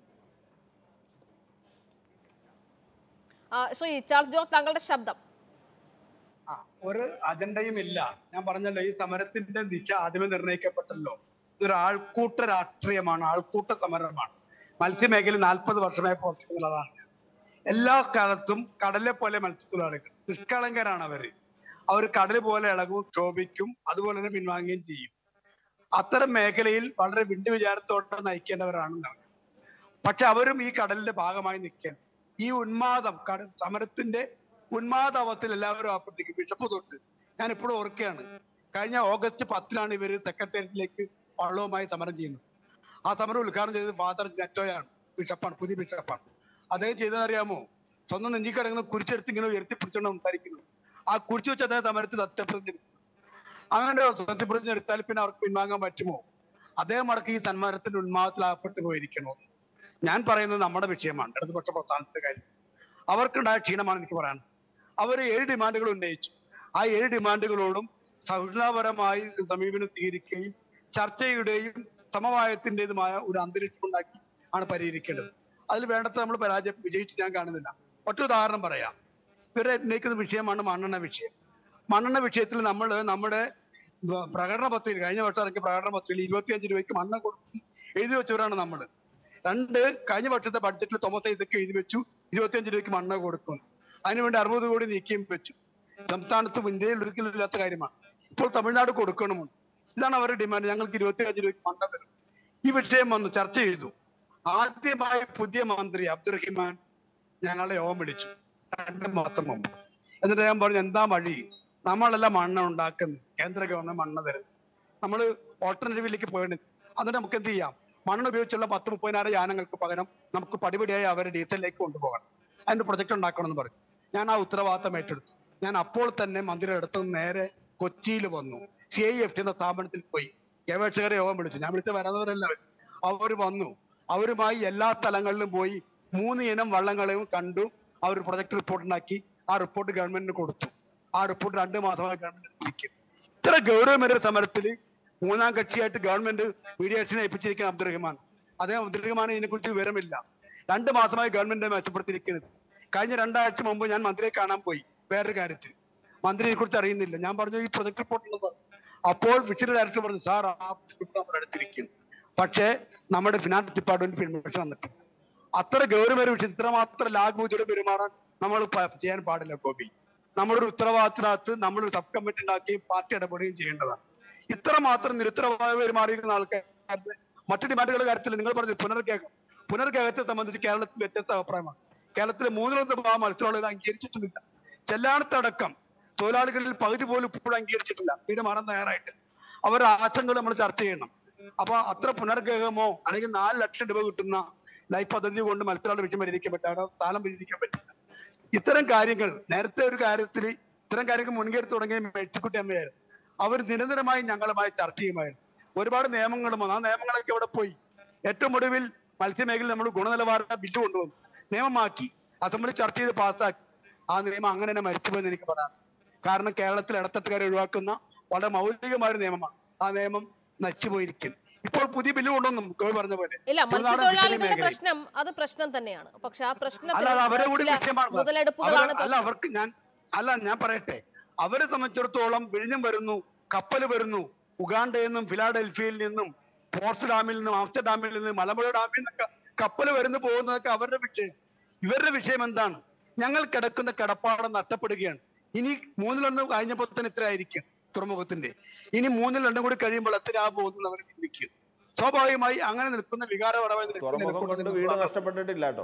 ആ, ശ്രീ ചാൾസ് ജോർജ് താങ്കളുടെ ശബ്ദം ആ, ഒരു അജണ്ടയും ഇല്ല ഞാൻ പറഞ്ഞല്ലോ ഈ സമരത്തിന്റെ ദിശ ആദ്യമേ നിർണ്ണയിക്കപ്പെട്ടല്ലോ ഇതൊരു ആൾക്കൂട്ട രാഷ്ട്രീയമാണ് ആൾക്കൂട്ട സമരമാണ് മത്സ്യമേഖല നാൽപ്പത് വർഷമായി പ്രവർത്തിക്കുന്നതാണ് എല്ലാ കാലത്തും കടലെ പോലെ മത്സ്യത്തൊഴിലാളികൾ നിഷ്കളങ്കരാണ് അവര് അവർ കടൽ പോലെ ഇളകും ക്ഷോഭിക്കും അതുപോലെ തന്നെ പിൻവാങ്ങുകയും ചെയ്യും അത്തരം മേഖലയിൽ വളരെ വിണ്ടു വിചാരത്തോടെ നയിക്കേണ്ടവരാണ് നമ്മൾ പക്ഷെ അവരും ഈ കടലിന്റെ ഭാഗമായി നിൽക്കാൻ ഈ ഉന്മാദം കട സമരത്തിന്റെ ഉന്മാദാവത്തിൽ എല്ലാവരും അപ്പുറത്തേക്ക് ബിഷപ്പ് തൊട്ട് ഞാൻ ഇപ്പോഴും ഓർക്കുകയാണ് കഴിഞ്ഞ ഓഗസ്റ്റ് പത്തിനാണ് ഇവര് സെക്രട്ടേറിയറ്റിലേക്ക് വള്ളവുമായി സമരം ചെയ്യുന്നത് ആ സമരം ഉദ്ഘാടനം ചെയ്തത് ഫാദർ നെറ്റോയാണ് ബിഷപ്പാണ് പുതിയ ബിഷപ്പാണ് അദ്ദേഹം ചെയ്തതറിയാമോ സ്വന്തം നെഞ്ചി കിടക്കുന്ന കുരിച്ചെടുത്ത് ഇങ്ങനെ ഉയർത്തിപ്പിടിച്ചുകൊണ്ട് സംസാരിക്കുന്നു ആ കുരിച്ചു വെച്ച് അദ്ദേഹം സമരത്തിൽ സത്യപ്രതിജ്ഞ എടുത്തു. അങ്ങനെ സത്യപ്രതിജ്ഞ എടുത്താൽ പിന്നെ അവർക്ക് പിൻവാങ്ങാൻ പറ്റുമോ അദ്ദേഹം അടക്കം ഈ സന്മാനത്തിന്റെ ഉന്മാദത്തിലാകപ്പെട്ടു പോയിരിക്കണോ ഞാൻ പറയുന്നത് നമ്മുടെ വിഷയമാണ് ഇടതുപക്ഷ പ്രസ്ഥാനത്തിന്റെ കാര്യം അവർക്കുണ്ടായ ക്ഷീണമാണ് എനിക്ക് പറയാൻ അവർ ഏഴ് ഡിമാൻഡുകൾ ഉന്നയിച്ചു ആ ഏഴ് ഡിമാൻഡുകളോടും സൗഹൃദപരമായി സമീപനം സ്വീകരിക്കുകയും ചർച്ചയുടെയും സമവായത്തിൻ്റെതുമായ ഒരു അന്തരീക്ഷം ഉണ്ടാക്കി ആണ് പരിഹരിക്കേണ്ടത് അതിൽ വേണ്ടത്ര നമ്മൾ പരാജയം വിജയിച്ച് ഞാൻ കാണുന്നില്ല ഒറ്റ ഉദാഹരണം പറയാം ഇവരെ ഉന്നയിക്കുന്ന വിഷയമാണ് മണ്ണെണ്ണ വിഷയം മണ്ണെണ്ണ വിഷയത്തിൽ നമ്മൾ നമ്മുടെ വ- പ്രകടന പത്രിക കഴിഞ്ഞ വർഷം ഇറക്കിയ പ്രകടന പത്രികയിൽ ഇരുപത്തിയഞ്ച് രൂപയ്ക്ക് മണ്ണ് കൊടുക്കും എഴുതി വെച്ചവരാണ് നമ്മൾ രണ്ട് കഴിഞ്ഞ വർഷത്തെ ബഡ്ജറ്റിൽ തോമസ് ഇതൊക്കെ എഴുതി വെച്ചു ഇരുപത്തിയഞ്ച് രൂപയ്ക്ക് മണ്ണ് കൊടുക്കും അതിനുവേണ്ടി അറുപത് കോടി നീക്കിയും വെച്ചു സംസ്ഥാനത്തും ഇന്ത്യയിൽ ഒരിക്കലും ഇല്ലാത്ത കാര്യമാണ് ഇപ്പോൾ തമിഴ്നാട് കൊടുക്കണമുണ്ട് ഇതാണ് അവരുടെ ഡിമാൻഡ് ഞങ്ങൾക്ക് ഇരുപത്തിയഞ്ച് രൂപയ്ക്ക് മണ്ണ് തരും ഈ വിഷയം വന്നു ചർച്ച ചെയ്തു ആദ്യമായി പുതിയ മന്ത്രി അബ്ദുറഹിമാൻ ഞങ്ങളെ യോഗം വിളിച്ചു രണ്ട് മാസം മുമ്പ് എന്നിട്ട് ഞാൻ പറഞ്ഞു എന്താ വഴി നമ്മളെല്ലാം മണ്ണ് ഉണ്ടാക്കുന്നത് കേന്ദ്ര ഗവൺമെന്റ് മണ്ണ് തരുന്നത് നമ്മൾ ഓൾട്ടർനേറ്റീവിലേക്ക് പോയിട്ട് എന്നിട്ട് നമുക്ക് എന്ത് ചെയ്യാം മണ്ണ് ഉപയോഗിച്ചുള്ള പത്ത് മുപ്പതിനായിരം യാനങ്ങൾക്ക് പകരം നമുക്ക് പടിപടിയായി അവരെ ഡീസലിലേക്ക് കൊണ്ടുപോകണം അതിന്റെ പ്രൊജക്ട് ഉണ്ടാക്കണം എന്ന് പറഞ്ഞു ഞാൻ ആ ഉത്തരവാദിത്തം ഏറ്റെടുത്തു ഞാൻ അപ്പോൾ തന്നെ മന്ത്രിയുടെ അടുത്ത് നിന്ന് നേരെ കൊച്ചിയിൽ വന്നു സി ഐ എഫ് ടി എന്ന സ്ഥാപനത്തിൽ പോയി ഗവേഷകരെ യോഗം വിളിച്ചു ഞാൻ വിളിച്ച് വരാത്തവരല്ല അവർ വന്നു അവരുമായി എല്ലാ സ്ഥലങ്ങളിലും പോയി മൂന്ന് ഇനം വള്ളങ്ങളെയും കണ്ടു അവർ പ്രൊജക്ട് റിപ്പോർട്ട് ഉണ്ടാക്കി ആ റിപ്പോർട്ട് ഗവൺമെന്റിന് കൊടുത്തു ആ റിപ്പോർട്ട് രണ്ട് മാസമായി ഗവൺമെന്റ് ലഭിക്കും ഇത്ര ഗൗരവമേറിയ സമരത്തിൽ മൂന്നാം കക്ഷിയായിട്ട് ഗവൺമെന്റ് മീഡിയേഷനെ ഏൽപ്പിച്ചിരിക്കുന്ന അബ്ദുറഹ്മാൻ അദ്ദേഹം അബ്ദുറഹ്മാൻ ഇതിനെക്കുറിച്ച് വിവരമില്ല രണ്ട് മാസമായി ഗവൺമെന്റ് മെച്ചപ്പെടുത്തിയിരിക്കുന്നത് കഴിഞ്ഞ രണ്ടാഴ്ച മുമ്പ് ഞാൻ മന്ത്രിയെ കാണാൻ പോയി വേറൊരു കാര്യത്തിൽ മന്ത്രിയെ കുറിച്ച് അറിയുന്നില്ല ഞാൻ പറഞ്ഞു ഈ പ്രൊജക്ട് റിപ്പോർട്ട് ഉള്ളത് അപ്പോൾ വിഷയ ഡയറക്ടർ പറഞ്ഞു സാർ ആ റിപ്പോർട്ട് നമ്മുടെ അടുത്തിരിക്കുന്നു പക്ഷേ നമ്മുടെ ഫിനാൻസ് ഡിപ്പാർട്ട്മെന്റ് പെർമിഷൻ വന്നിട്ടില്ല അത്ര ഗൗരവമേറിയ വിഷയം ഇത്രമാത്രം ലാഘൂചോടെ പെരുമാറാൻ നമ്മൾ പ- ചെയ്യാൻ പാടില്ല ഗോപി നമ്മളൊരു ഉത്തരവാദിത്തത്തിനകത്ത് നമ്മളൊരു സബ് കമ്മിറ്റി ഉണ്ടാക്കുകയും പാർട്ടി ഇടപെടുകയും ചെയ്യേണ്ടതാണ് ഇത്ര മാത്രം നിരുത്തരവാദ പെരുമാറിയിരിക്കുന്ന ആൾക്കാരുടെ മറ്റു ഡിമാൻഡുകളുടെ കാര്യത്തിൽ നിങ്ങൾ പറഞ്ഞു പുനർഗേഹം പുനർഗേഹത്തെ സംബന്ധിച്ച് കേരളത്തിൽ വ്യത്യസ്ത അഭിപ്രായമാണ് കേരളത്തിലെ മൂന്നിലൊന്ന് ഭാഗം മത്സരമുള്ളത് അംഗീകരിച്ചിട്ടുമില്ല ചെല്ലാനത്തടക്കം തൊഴിലാളികളിൽ പകുതി പോലും ഇപ്പോഴും അംഗീകരിച്ചിട്ടില്ല വീട് മാറാൻ തയ്യാറായിട്ട് അവരുടെ ആശങ്കകൾ നമ്മൾ ചർച്ച ചെയ്യണം അപ്പൊ അത്ര പുനർഗേഹമോ അല്ലെങ്കിൽ നാല് ലക്ഷം രൂപ കിട്ടുന്ന ലൈഫ് പദ്ധതി കൊണ്ട് മത്സരാളി വിഷയം പരിഹരിക്കാൻ പറ്റില്ല അവിടെ സ്ഥലം പരിഹരിക്കാൻ പറ്റില്ല ഇത്തരം കാര്യങ്ങൾ നേരത്തെ ഒരു കാര്യത്തിൽ ഇത്തരം കാര്യങ്ങൾ മുൻകരുത്ത് തുടങ്ങിയ മേഴ്സിക്കുട്ടി അമ്മയായിരുന്നു അവർ നിരന്തരമായി ഞങ്ങളുമായി ചർച്ച ചെയ്യുമായിരുന്നു ഒരുപാട് നിയമങ്ങളും വന്നു ആ നിയമങ്ങളൊക്കെ ഇവിടെ പോയി ഏറ്റവും ഒടുവിൽ മത്സ്യമേഖല നമ്മൾ ഗുണനിലവാര ബില്ല് കൊണ്ടുവന്നു നിയമമാക്കി അസംബ്ലി ചർച്ച ചെയ്ത് പാസ്സാക്കി ആ നിയമം അങ്ങനെ തന്നെ മരിച്ചുപോയെന്ന് എനിക്ക് പറയാം കാരണം കേരളത്തിൽ ഇടത്തട്ടുകാരെ ഒഴിവാക്കുന്ന വളരെ മൗലികമായ ഒരു നിയമമാണ് ആ നിയമം നശിച്ചുപോയിരിക്കും ഇപ്പോൾ പുതിയ ബില്ല് കൊണ്ടുവന്നു ഗോപി പറഞ്ഞ പോലെ ഇല്ല ഉൾനാടൻ മത്സ്യത്തൊഴിലാളികളുടെ മേഖലയിൽ. പ്രശ്നം അത് പ്രശ്നം തന്നെയാണ് പക്ഷെ ആ അല്ല അത് അവരെ കൂടി പ്രശ്നത്തിൽ വിഷയമാണ് മുതലെടുപ്പുകളാണ് അവര് അല്ല അവർക്ക് ഞാൻ അല്ല ഞാൻ പറയട്ടെ അവരെ സംബന്ധിച്ചിടത്തോളം വിഴിഞ്ഞം വരുന്നു കപ്പൽ വരുന്നു ഉഗാണ്ടയിൽ നിന്നും ഫിലാഡൽഫിയയിൽ നിന്നും പോർട്ട് ഡാമിൽ നിന്നും ആംസ്റ്റർഡാമിൽ നിന്നും മലമ്പുഴ ഡാമിൽ നിന്നൊക്കെ കപ്പൽ വരുന്നു പോകുന്നതൊക്കെ അവരുടെ വിഷയം ഇവരുടെ വിഷയം എന്താണ് ഞങ്ങൾ കിടക്കുന്ന കിടപ്പാടം നഷ്ടപ്പെടുകയാണ് ഇനി മൂന്നിലൊന്ന് കഴിഞ്ഞപ്പോൾ തന്നെ ഇത്ര ആയിരിക്കും തുറമുഖത്തിന്റെ ഇനി മൂന്നിൽ രണ്ടും കൂടി കഴിയുമ്പോൾ എത്ര ആ പോകുന്നത് അവർ ചിന്തിക്കും സ്വാഭാവികമായി അങ്ങനെ നിൽക്കുന്ന വികാരപരമായി നിൽക്കുന്ന തുറമുഖം കൊണ്ട് നിലപാടുകൾ വീട് നഷ്ടപ്പെട്ടിട്ടില്ല കേട്ടോ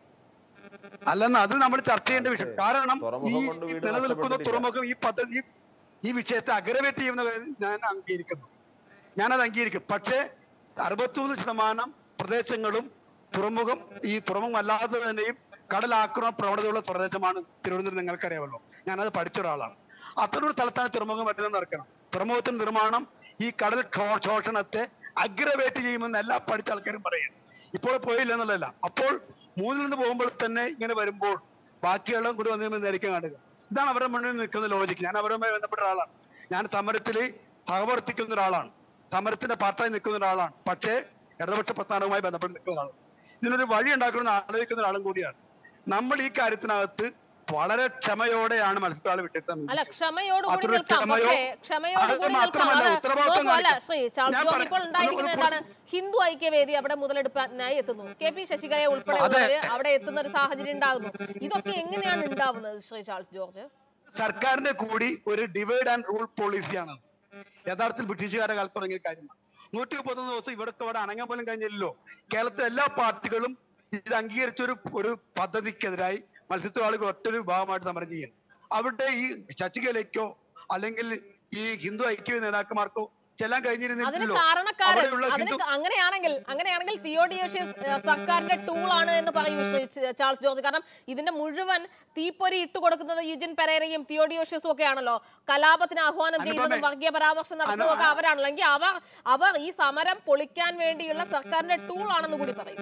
അല്ലെന്ന് അത് നമ്മൾ ചർച്ച ചെയ്യേണ്ട വിഷയം കാരണം ഈ തുറമുഖം കൊണ്ട് വീട് നിലനിൽക്കുന്ന നഷ്ടപ്പെട്ടിട്ടില്ല. തുറമുഖം ഈ പദ്ധതി ഈ വിഷയത്തെ അഗ്രവേറ്റ് ചെയ്യുന്ന ഞാൻ അംഗീകരിക്കുന്നു ഞാനത് അംഗീകരിക്കും പക്ഷേ അറുപത്തിമൂന്ന് ശതമാനം പ്രദേശങ്ങളും തുറമുഖം ഈ തുറമുഖം അല്ലാതെ തന്നെയും കടലാക്രമണ പ്രവണതയുള്ള പ്രദേശമാണ് തിരുവനന്തപുരം നിങ്ങൾക്കറിയാമല്ലോ ഞാനത് പഠിച്ച ഒരാളാണ് അത്തരൊരു സ്ഥലത്താണ് തുറമുഖം വരുന്നത് നടക്കണം തുറമുഖത്തിന്റെ നിർമ്മാണം ഈ കടൽ ക്ഷോ- ശോഷണത്തെ അഗ്രവേറ്റ് ചെയ്യുമെന്ന് എല്ലാ പഠിച്ച ആൾക്കാരും പറയും ഇപ്പോൾ പോയില്ല എന്നുള്ളതല്ല അപ്പോൾ മൂന്നിൽ നിന്ന് പോകുമ്പോൾ തന്നെ ഇങ്ങനെ വരുമ്പോൾ ബാക്കിയെല്ലാം കൂടി വന്നിരിക്കും കാണുക ഇതാണ് അവരുടെ മുന്നിൽ നിൽക്കുന്ന ലോജിക്ക് ഞാൻ അവരുമായി ബന്ധപ്പെട്ട ഒരാളാണ് ഞാൻ സമരത്തിൽ സഹവർത്തിക്കുന്ന ഒരാളാണ് സമരത്തിന്റെ പാർട്ടായി നിൽക്കുന്ന ഒരാളാണ് പക്ഷേ ഇടതുപക്ഷ പ്രസ്ഥാനവുമായി ബന്ധപ്പെട്ട് നിൽക്കുന്ന ഒരാളാണ് ഇതിനൊരു വഴി ഉണ്ടാക്കണമെന്ന് ആലോചിക്കുന്ന ഒരാളും കൂടിയാണ് നമ്മൾ ഈ കാര്യത്തിനകത്ത് വളരെ ക്ഷമയോടെയാണ് മത്സ്യത്തൊഴിലാളി വിട്ടിട്ട് അല്ല ക്ഷമയോടുകൂടി അതൊരു നിൽക്കാം ക്ഷമയോ- പക്ഷേ ക്ഷമയോടുകൂടി അത് നിൽക്കാം മാത്രമല്ല, അത് ഉത്തരവാദിത്വം നോക്കൂ, അല്ല കാണിക്കാം. ശ്രീ ചാൾസ് ഞാൻ ജോർജ് പറയാം. ഇപ്പോൾ ഉണ്ടായിരിക്കുന്നത് ഒന്ന് എന്താണ് ഹിന്ദു ഐക്യവേദി അവിടെ മുതലെടുപ്പാനായി എത്തുന്നു കെ പി ശശികലയെ ഉൾപ്പെടെയുള്ളവര് അവിടെ എത്തുന്ന ഒരു സാഹചര്യം ഉണ്ടാകുന്നു ഇതൊക്കെ എങ്ങനെയാണ് ഉണ്ടാവുന്നത് ശ്രീ ചാൾസ് ജോർജ് സർക്കാരിന്റെ കൂടി ഒരു ഡിവൈഡ് ആൻഡ് റൂൾ പോളിസിയാണ് യഥാർത്ഥത്തിൽ ബ്രിട്ടീഷുകാരുടെ കാലത്ത് തുടങ്ങിയ കാര്യമാണ് നൂറ്റി മുപ്പത്തൊന്ന് ദിവസം ഇവിടത്തെ ഇവിടെ അണങ്ങാൻ പോലും കഴിഞ്ഞില്ലല്ലോ കേരളത്തിലെ എല്ലാ പാർട്ടികളും ഇത് അംഗീകരിച്ച ഒരു ഒരു പദ്ധതിക്കെതിരായി മത്സ്യത്തൊഴിലാളികൾ ഒറ്റൊരു വിഭാഗമായിട്ട് സമരം ചെയ്യും അവിടെ ഈ ശശികലയ്ക്കോ അല്ലെങ്കിൽ ഈ ഹിന്ദു ഐക്യ നേതാക്കന്മാർക്കോ ചെല്ലാൻ അതിന് കഴിഞ്ഞിരുന്നില്ലല്ലോ കാരണക്കാരൻ അവിടെയുള്ള അതിന് ഹിന്ദു അങ്ങനെയാണെങ്കിൽ അങ്ങനെയാണെങ്കിൽ തിയോഡിയോഷ്യസ് ഏഹ്, സർക്കാരിന്റെ ടൂൾ ആണ് എന്ന് പറയൂ ശ്രീ ച- ചാൾസ് ജോർജ് കാരണം ഇതിന്റെ മുഴുവൻ തീപ്പൊരി ഇട്ട് കൊടുക്കുന്നത് യുജിൻ പെരേരയും തിയോഡിയോഷ്യസും ഒക്കെ ആണല്ലോ കലാപത്തിന് ആഹ്വാനം ചെയ്യുന്നതും അനുപമേ. വർഗീയ പരാമർശം നടത്തുന്നതും ഒക്കെ അവരാണല്ലോ എങ്കിൽ അവർ അവർ ഈ സമരം പൊളിക്കാൻ വേണ്ടിയുള്ള സർക്കാരിന്റെ ടൂൾ ആണെന്ന് കൂടി പറയും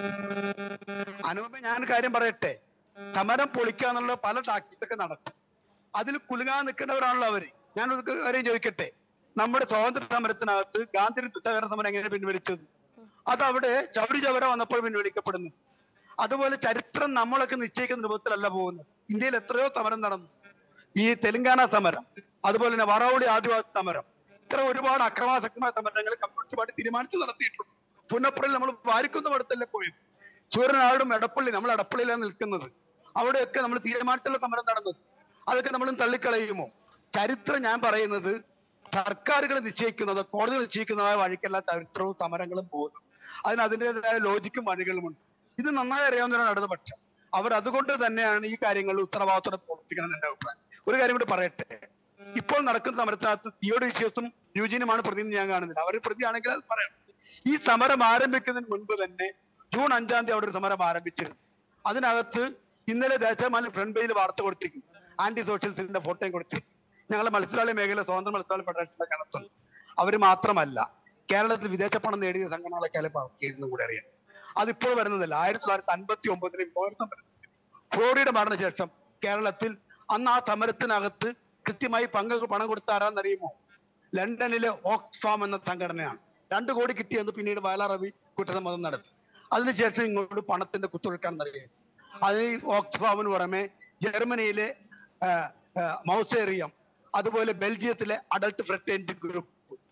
അനുപമ ഞാൻ ഒരു കാര്യം പറയട്ടെ സമരം പൊളിക്കാന്നുള്ള പല ടാക്ടിക്സ് ഒക്കെ നടക്കും അതിൽ കുലുങ്ങാൻ നിൽക്കേണ്ടവരാണല്ലോ അവര് ഞാൻ ഒരു കാര്യം ചോദിക്കട്ടെ നമ്മുടെ സ്വാതന്ത്ര്യ സമരത്തിനകത്ത് ഗാന്ധി സഹകരണ സമരം എങ്ങനെ പിൻവലിച്ചത് അത് അവിടെ ചവിടി ചവര വന്നപ്പോൾ പിൻവലിക്കപ്പെടുന്നു അതുപോലെ ചരിത്രം നമ്മളൊക്കെ നിശ്ചയിക്കുന്ന രൂപത്തിലല്ല പോകുന്നത് ഇന്ത്യയിൽ എത്രയോ സമരം നടന്നു ഈ തെലങ്കാന സമരം അതുപോലെ തന്നെ വറൗളി ആദിവാസി സമരം ഇത്ര ഒരുപാട് അക്രമാസക്തമായ സമരങ്ങൾ കമ്മ്യൂണിസ്റ്റ് പാർട്ടി തീരുമാനിച്ചു നടത്തിയിട്ടുണ്ട് പുന്നപ്പുറയിൽ നമ്മൾ വാരിക്കുന്ന പടത്തല്ലേ പോയത് സൂര്യനാടും എടപ്പള്ളി നമ്മൾ എടപ്പള്ളിയിലാണ് നിൽക്കുന്നത് അവിടെയൊക്കെ നമ്മൾ തീരുമാനിച്ചുള്ള സമരം നടന്നത് അതൊക്കെ നമ്മൾ തള്ളിക്കളയുമോ ചരിത്രം ഞാൻ പറയുന്നത് സർക്കാരുകൾ നിശ്ചയിക്കുന്നത് കോടതി നിശ്ചയിക്കുന്നതായ വഴിക്കല്ല ചരിത്രവും സമരങ്ങളും പോകുന്നു അതിന് അതിൻ്റെതായ ലോജിക്കും വഴികളുമുണ്ട് ഇത് നന്നായി അറിയാവുന്നവരാണ് ഇടതുപക്ഷം അവർ അതുകൊണ്ട് തന്നെയാണ് ഈ കാര്യങ്ങളിൽ ഉത്തരവാദിത്തോടെ പ്രവർത്തിക്കണം എന്ന് എന്റെ അഭിപ്രായം ഒരു കാര്യം കൂടി പറയട്ടെ ഇപ്പോൾ നടക്കുന്ന സമരത്തിനകത്ത് തിയോഡീഷ്യസും യുജീനുമാണ് പ്രതി എന്ന് ഞാൻ കാണുന്നില്ല അവർ പ്രതിയാണെങ്കിൽ അത് പറയാം ഈ സമരം ആരംഭിക്കുന്നതിന് മുൻപ് തന്നെ ജൂൺ അഞ്ചാം തീയതി അവിടെ ഒരു സമരം ആരംഭിച്ചിരുന്നു അതിനകത്ത് ഇന്നലെ ദേശാമാലി ഫ്രണ്ട് പേജിൽ വാർത്ത കൊടുത്തിരിക്കുന്നു ആന്റി സോഷ്യൽസിന്റെ ഫോട്ടോയും കൊടുത്തിരിക്കുന്നു ഞങ്ങളുടെ മത്സ്യത്തൊഴിലാളി മേഖല സ്വതന്ത്ര മത്സ്യത്തൊഴിലാളി ഫെഡറേഷന്റെ കണക്കുണ്ട് അവർ മാത്രമല്ല കേരളത്തിൽ വിദേശ പണം നേടിയ സംഘടനകളൊക്കെ അതിൽ വർക്ക് ചെയ്യുന്നതും കൂടെ അറിയാം അതിപ്പോൾ വരുന്നതല്ല ആയിരത്തി തൊള്ളായിരത്തി അൻപത്തി ഒമ്പതിൽ മുഹൂർത്തം വരുന്നത് ഫ്ലോറിയുടെ മരണശേഷം കേരളത്തിൽ അന്ന് ആ സമരത്തിനകത്ത് കൃത്യമായി പങ്ക് പണം കൊടുത്ത ആരാന്നറിയുമോ ലണ്ടനിലെ ഓക്സ്ഫാം എന്ന സംഘടനയാണ് രണ്ടു കോടി കിട്ടിയെന്ന് പിന്നീട് വയലാർ റവി കുറ്റസമ്മതം നടത്തി അതിനുശേഷം ഇങ്ങോട്ട് പണത്തിന്റെ കുത്തൊഴുക്കാൻ നൽകി അത് ഈ ഓക്സ്ഫാമിന് പുറമെ ജർമ്മനിയിലെ ആ, ആ, മൗസേറിയം അതുപോലെ ബെൽജിയത്തിലെ അഡൽട്ട് ഫ്രട്ടേണിറ്റി ഗ്രൂപ്പ്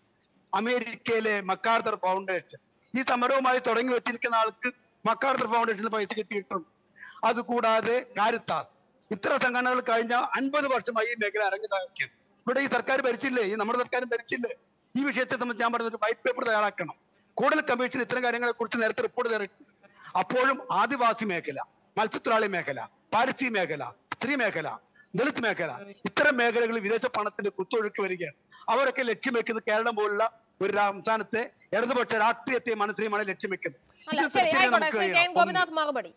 അമേരിക്കയിലെ മക്കാർത്തർ ഫൗണ്ടേഷൻ ഈ സമരവുമായി തുടങ്ങി വെച്ചിരിക്കുന്ന ആൾക്ക് മക്കാർത്തർ ഫൗണ്ടേഷന് പൈസ കിട്ടിയിട്ടുണ്ട് അതുകൂടാതെ കാരിത്താസ് ഇത്ര സംഘടനകൾ കഴിഞ്ഞ അൻപത് വർഷമായി ഈ മേഖല അരങ്ങിതാക്കിയാണ് ഇവിടെ ഈ സർക്കാർ ഭരിച്ചില്ലേ ഈ നമ്മുടെ സർക്കാരും ഭരിച്ചില്ലേ ഈ വിഷയത്തെ സംബന്ധിച്ച് ഞാൻ പറഞ്ഞത് വൈറ്റ് പേപ്പർ തയ്യാറാക്കണം കൂടുതൽ കമ്മീഷൻ ഇത്തരം കാര്യങ്ങളെ കുറിച്ച് നേരത്തെ റിപ്പോർട്ട് തയ്യാറാക്കി അപ്പോഴും ആദിവാസി മേഖല മത്സ്യത്തൊഴിലാളി മേഖല പാരിസ്ഥിതിക മേഖല സ്ത്രീ മേഖല ദളിത് മേഖല ഇത്തരം മേഖലകളിൽ വിദേശ പണത്തിന്റെ കുത്തൊഴുക്ക് വരികയാണ് അവരൊക്കെ ലക്ഷ്യം വെക്കുന്നത് കേരളം പോലുള്ള ഒരു സംസ്ഥാനത്തെ ഇടതുപക്ഷ രാഷ്ട്രീയത്തെ മനസ്സിലെയുമാണ് ലക്ഷ്യം വെക്കുന്നത് അല്ല ഇത് ശരി തീർച്ചയായും ആയിക്കോട്ടെ നമുക്ക് ശ്രീ കെ എൻ കഴിയണം. ഗോപിനാഥ് മറുപടി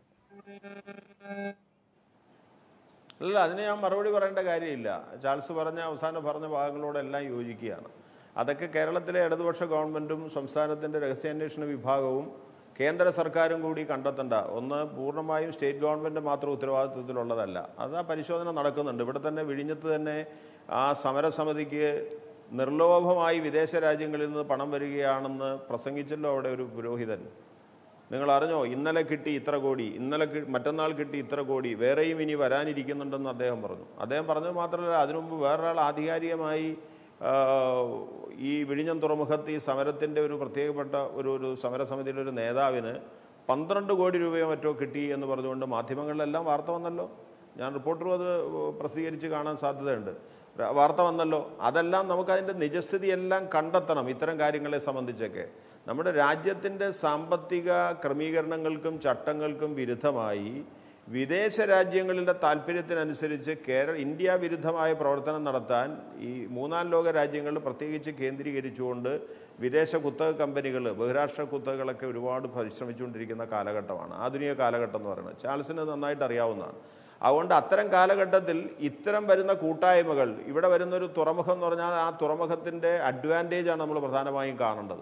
അല്ല അതിന് ഞാൻ മറുപടി പറയേണ്ട കാര്യമില്ല ചാൾസ് പറഞ്ഞ അവസാനം പറഞ്ഞ ഭാഗങ്ങളോടെല്ലാം യോജിക്കുകയാണ് അതൊക്കെ കേരളത്തിലെ ഇടതുപക്ഷ ഗവൺമെൻറ്റും സംസ്ഥാനത്തിൻ്റെ രഹസ്യാന്വേഷണ വിഭാഗവും കേന്ദ്ര സർക്കാരും കൂടി കണ്ടെത്തേണ്ട ഒന്ന് പൂർണ്ണമായും സ്റ്റേറ്റ് ഗവൺമെൻറ് മാത്രം ഉത്തരവാദിത്വത്തിലുള്ളതല്ല അത് ആ പരിശോധന നടക്കുന്നുണ്ട് ഇവിടെ തന്നെ വിഴിഞ്ഞത്ത് തന്നെ ആ സമരസമിതിക്ക് നിർലോഭമായി വിദേശ രാജ്യങ്ങളിൽ നിന്ന് പണം വരികയാണെന്ന് പ്രസംഗിച്ചല്ലോ അവിടെ ഒരു പുരോഹിതൻ നിങ്ങൾ അറിഞ്ഞോ ഇന്നലെ കിട്ടി ഇത്ര കോടി ഇന്നലെ കി- മറ്റന്നാൾ കിട്ടി ഇത്ര കോടി വേറെയും ഇനി വരാനിരിക്കുന്നുണ്ടെന്ന് അദ്ദേഹം പറഞ്ഞു അദ്ദേഹം പറഞ്ഞത് മാത്രമല്ല അതിനു മുമ്പ് വേറൊരാൾ ആധികാരികമായി ആ, ഈ വിഴിഞ്ഞം തുറമുഖത്ത് ഈ സമരത്തിൻ്റെ ഒരു പ്രത്യേകപ്പെട്ട ഒരു ഒരു സമരസമിതിയുടെ ഒരു നേതാവിന് പന്ത്രണ്ട് കോടി രൂപയോ മറ്റോ കിട്ടി എന്ന് പറഞ്ഞുകൊണ്ട് മാധ്യമങ്ങളിലെല്ലാം വാർത്ത വന്നല്ലോ ഞാൻ റിപ്പോർട്ടറും അത് പ്രസിദ്ധീകരിച്ച് കാണാൻ സാധ്യതയുണ്ട് ര- വാർത്ത വന്നല്ലോ അതെല്ലാം നമുക്ക് അതിൻ്റെ നിജസ്ഥിതി എല്ലാം കണ്ടെത്തണം ഇത്തരം കാര്യങ്ങളെ സംബന്ധിച്ചൊക്കെ നമ്മുടെ രാജ്യത്തിൻ്റെ സാമ്പത്തിക ക്രമീകരണങ്ങൾക്കും ചട്ടങ്ങൾക്കും വിരുദ്ധമായി വിദേശ രാജ്യങ്ങളുടെ താല്പര്യത്തിനനുസരിച്ച് കേരള ഇന്ത്യ വിരുദ്ധമായ പ്രവർത്തനം നടത്താൻ ഈ മൂന്നാം ലോക രാജ്യങ്ങൾ പ്രത്യേകിച്ച് കേന്ദ്രീകരിച്ചുകൊണ്ട് വിദേശ കുത്തക കമ്പനികൾ ബഹുരാഷ്ട്ര കുത്തകകളൊക്കെ ഒരുപാട് പരിശ്രമിച്ചുകൊണ്ടിരിക്കുന്ന കാലഘട്ടമാണ് ആധുനിക കാലഘട്ടം എന്ന് പറയുന്നത് ചാൾസിന് നന്നായിട്ട് അറിയാവുന്നതാണ് അതുകൊണ്ട് അത്തരം കാലഘട്ടത്തിൽ ഇത്തരം വരുന്ന കൂട്ടായ്മകൾ ഇവിടെ വരുന്ന ഒരു തുറമുഖം എന്ന് പറഞ്ഞാൽ ആ തുറമുഖത്തിൻ്റെ അഡ്വാൻറ്റേജാണ് നമ്മൾ പ്രധാനമായും കാണേണ്ടത്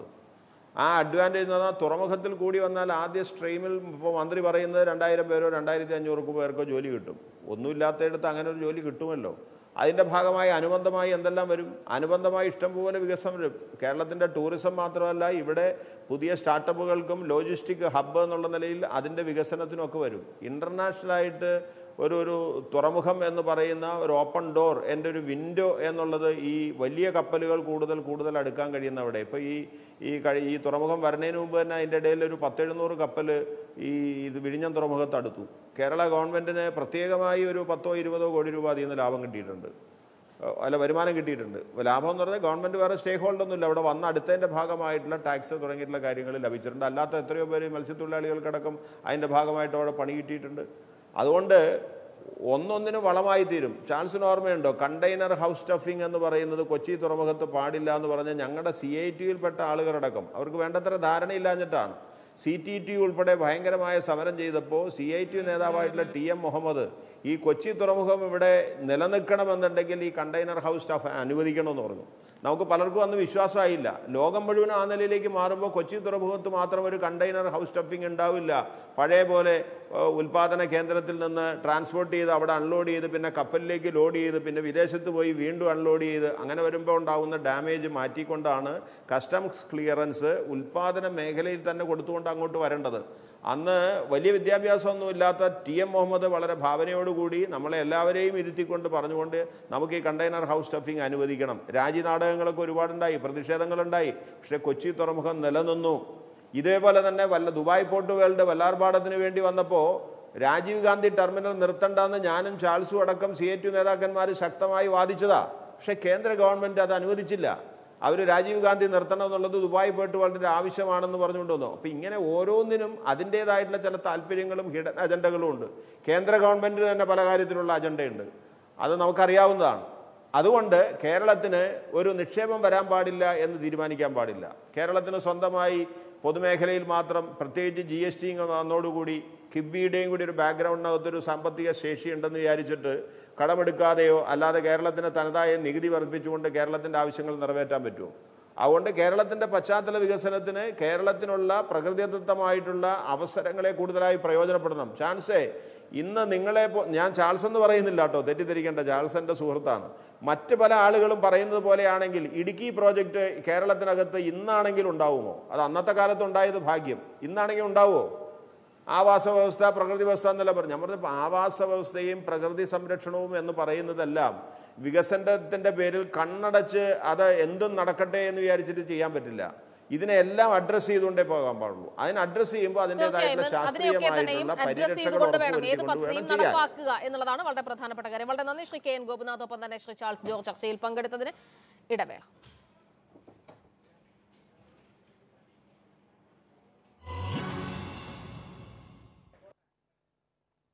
ആ അഡ്വാൻറ്റേജ് എന്ന് പറഞ്ഞാൽ തുറമുഖത്തിൽ കൂടി വന്നാൽ ആദ്യ സ്ട്രീമിൽ ഇപ്പോൾ മന്ത്രി പറയുന്നത് രണ്ടായിരം പേരോ രണ്ടായിരത്തി അഞ്ഞൂറ് പേർക്കോ ജോലി കിട്ടും ഒന്നുമില്ലാത്തയിടത്ത് അങ്ങനെ ഒരു ജോലി കിട്ടുമല്ലോ അതിൻ്റെ ഭാഗമായി അനുബന്ധമായി എന്തെല്ലാം വരും അനുബന്ധമായി ഇഷ്ടംപോലെ വികസനം വരും കേരളത്തിൻ്റെ ടൂറിസം മാത്രമല്ല ഇവിടെ പുതിയ സ്റ്റാർട്ടപ്പുകൾക്കും ലോജിസ്റ്റിക് ഹബ്ബ് എന്നുള്ള നിലയിൽ അതിൻ്റെ വികസനത്തിനൊക്കെ വരും ഇൻ്റർനാഷണലായിട്ട് ഒരു ഒരു തുറമുഖം എന്ന് പറയുന്ന ഒരു ഓപ്പൺ ഡോർ എൻ്റെ ഒരു വിൻഡോ എന്നുള്ളത് ഈ വലിയ കപ്പലുകൾ കൂടുതൽ കൂടുതൽ അടുക്കാൻ കഴിയുന്ന അവിടെ ഇപ്പോൾ ഈ ഈ കഴി ഈ തുറമുഖം വരുന്നതിന് മുമ്പ് തന്നെ അതിൻ്റെ ഇടയിൽ ഒരു പത്തെഴുന്നൂറ് കപ്പൽ ഈ ഇത് വിഴിഞ്ഞം തുറമുഖത്ത് അടുത്തു കേരള ഗവൺമെൻറ്റിന് പ്രത്യേകമായി ഒരു പത്തോ ഇരുപതോ കോടി രൂപ അതിൽ നിന്ന് ലാഭം കിട്ടിയിട്ടുണ്ട് ഏഹ് അല്ല വരുമാനം കിട്ടിയിട്ടുണ്ട് ലാഭം എന്ന് പറഞ്ഞാൽ ഗവൺമെൻറ് വേറെ സ്റ്റേക്ക് ഹോൾഡർ ഒന്നുമില്ല അവിടെ വന്ന് അടുത്തതിൻ്റെ ഭാഗമായിട്ടുള്ള ടാക്സ് തുടങ്ങിയിട്ടുള്ള കാര്യങ്ങൾ ലഭിച്ചിട്ടുണ്ട് അല്ലാത്ത എത്രയോ പേര് മത്സ്യത്തൊഴിലാളികൾക്കടക്കം അതിൻ്റെ ഭാഗമായിട്ട് അവിടെ പണി കിട്ടിയിട്ടുണ്ട് അതുകൊണ്ട് ഒന്നൊന്നിനും വളമായി തീരും ചാൾസിന് ഓർമ്മയുണ്ടോ കണ്ടെയ്നർ ഹൗസ് സ്റ്റഫിംഗ് എന്ന് പറയുന്നത് കൊച്ചി തുറമുഖത്ത് പാടില്ല എന്ന് പറഞ്ഞ ഞങ്ങളുടെ സി ഐ ടിയിൽപ്പെട്ട ആളുകളടക്കം അവർക്ക് വേണ്ടത്ര ധാരണയില്ലാഞ്ഞിട്ടാണ് സി ടി ടി ഉൾപ്പെടെ ഭയങ്കരമായ സമരം ചെയ്തപ്പോൾ സി ഐ ടി നേതാവായിട്ടുള്ള ടി എം മുഹമ്മദ് ഈ കൊച്ചി തുറമുഖം ഇവിടെ നിലനിൽക്കണമെന്നുണ്ടെങ്കിൽ ഈ കണ്ടെയ്നർ ഹൗസ് സ്റ്റാഫ് അനുവദിക്കണമെന്ന് പറഞ്ഞു നമുക്ക് പലർക്കും അന്ന് വിശ്വാസമായില്ല ലോകം മുഴുവൻ ആ നിലയിലേക്ക് മാറുമ്പോൾ കൊച്ചി തുറമുഖത്ത് മാത്രം ഒരു കണ്ടെയ്നർ ഹൗസ് സ്റ്റഫിംഗ് ഉണ്ടാവില്ല പഴയ പോലെ ഏഹ്, ഉൽപാദന കേന്ദ്രത്തിൽ നിന്ന് ട്രാൻസ്പോർട്ട് ചെയ്ത് അവിടെ അൺലോഡ് ചെയ്ത് പിന്നെ കപ്പലിലേക്ക് ലോഡ് ചെയ്ത് പിന്നെ വിദേശത്ത് പോയി വീണ്ടും അൺലോഡ് ചെയ്ത് അങ്ങനെ വരുമ്പോൾ ഉണ്ടാകുന്ന ഡാമേജ് മാറ്റിക്കൊണ്ടാണ് കസ്റ്റംസ് ക്ലിയറൻസ് ഉൽപാദന മേഖലയിൽ തന്നെ കൊടുത്തുകൊണ്ട് അങ്ങോട്ട് വരേണ്ടത് അന്ന് വലിയ വിദ്യാഭ്യാസമൊന്നും ഇല്ലാത്ത ടി എം മുഹമ്മദ് വളരെ ഭാവനയോടുകൂടി നമ്മളെ എല്ലാവരെയും ഇരുത്തിക്കൊണ്ട് പറഞ്ഞുകൊണ്ട് നമുക്ക് ഈ കണ്ടെയ്നർ ഹൗസ് സ്റ്റഫിംഗ് അനുവദിക്കണം രാജി നാടകങ്ങളൊക്കെ ഒരുപാടുണ്ടായി പ്രതിഷേധങ്ങളുണ്ടായി പക്ഷേ കൊച്ചി തുറമുഖം നിലനിന്നു ഇതേപോലെ തന്നെ വല്ല ദുബായ് പോർട്ട് വേൾഡ് വല്ലാർപാടത്തിന് വേണ്ടി വന്നപ്പോൾ രാജീവ് ഗാന്ധി ടെർമിനൽ നിർത്തണ്ടെന്ന് ഞാനും ചാൾസും അടക്കം സി എ ടി നേതാക്കന്മാർ ശക്തമായി വാദിച്ചതാ പക്ഷേ കേന്ദ്ര ഗവൺമെൻറ് അത് അനുവദിച്ചില്ല അവർ രാജീവ് ഗാന്ധി നിർത്തണം എന്നുള്ളത് ദുബായ് പോയിട്ട് വളരെ ആവശ്യമാണെന്ന് പറഞ്ഞുകൊണ്ട് വന്നു അപ്പോൾ ഇങ്ങനെ ഓരോന്നിനും അതിൻ്റേതായിട്ടുള്ള ചില താല്പര്യങ്ങളും ഹിഡൻ അജണ്ടകളും ഉണ്ട് കേന്ദ്ര ഗവൺമെൻറ്റിന് തന്നെ പല കാര്യത്തിലുള്ള അജണ്ടയുണ്ട് അത് നമുക്കറിയാവുന്നതാണ് അതുകൊണ്ട് കേരളത്തിന് ഒരു നിക്ഷേപം വരാൻ പാടില്ല എന്ന് തീരുമാനിക്കാൻ പാടില്ല കേരളത്തിന് സ്വന്തമായി പൊതുമേഖലയിൽ മാത്രം പ്രത്യേകിച്ച് ജി എസ് ടി വന്നതോടുകൂടി കിബിയുടെയും കൂടി ഒരു ബാക്ക്ഗ്രൗണ്ടിനകത്തൊരു സാമ്പത്തിക ശേഷി ഉണ്ടെന്ന് വിചാരിച്ചിട്ട് കടമെടുക്കാതെയോ അല്ലാതെ കേരളത്തിന് തനതായ നികുതി വർദ്ധിപ്പിച്ചുകൊണ്ട് കേരളത്തിൻ്റെ ആവശ്യങ്ങൾ നിറവേറ്റാൻ പറ്റുമോ അതുകൊണ്ട് കേരളത്തിൻ്റെ പശ്ചാത്തല വികസനത്തിന് കേരളത്തിനുള്ള പ്രകൃതിദത്തമായിട്ടുള്ള അവസരങ്ങളെ കൂടുതലായി പ്രയോജനപ്പെടണം ചാൻസേ ഇന്ന് നിങ്ങളെ പോ- ഞാൻ ചാൾസ് എന്ന് പറയുന്നില്ല കേട്ടോ തെറ്റിദ്ധരിക്കേണ്ട ചാൾസ് എൻ്റെ സുഹൃത്താണ് മറ്റ് പല ആളുകളും പറയുന്നത് പോലെയാണെങ്കിൽ ഇടുക്കി പ്രോജക്റ്റ് കേരളത്തിനകത്ത് ഇന്നാണെങ്കിൽ ഉണ്ടാവുമോ അത് അന്നത്തെ കാലത്ത് ഉണ്ടായത് ഭാഗ്യം ഇന്നാണെങ്കിൽ ഉണ്ടാവുമോ ആവാസ വ്യവസ്ഥ പ്രകൃതി വ്യവസ്ഥ എന്നല്ല പറഞ്ഞു ഞാൻ പറഞ്ഞപ്പോൾ ആവാസ വ്യവസ്ഥയും പ്രകൃതി സംരക്ഷണവും എന്ന് പറയുന്നതെല്ലാം വികസനത്തിൻ്റെ പേരിൽ കണ്ണടച്ച് അത് എന്തും നടക്കട്ടെ എന്ന് വിചാരിച്ചിട്ട് ചെയ്യാൻ പറ്റില്ല ഇതിനെല്ലാം അഡ്രസ്സ് ചെയ്തുകൊണ്ടേ പോകാൻ പാടുള്ളൂ അതിന് അഡ്രസ്സ് ചെയ്യുമ്പോൾ തീർച്ചയായും അതിൻ്റെതായിട്ടുള്ള അതിനെയൊക്കെ തന്നെയും ശാസ്ത്രീയമായിട്ടുള്ള അഡ്രസ് പരിരക്ഷകൾ ചെയ്തുകൊണ്ട് വേണം ഏത് ഉറപ്പുവരുത്തിക്കൊണ്ട് പദ്ധതിയും വേണം ചെയ്യാൻ നടപ്പാക്കുക എന്നുള്ളതാണ് വളരെ പ്രധാനപ്പെട്ട കാര്യം വളരെ നന്ദി ശ്രീ കെ എൻ ഗോപിനാഥ് ഒപ്പം തന്നെ ശ്രീ ചാൾസ് ജോർജ് ചർച്ചയിൽ പങ്കെടുത്തതിന് ഇടവേള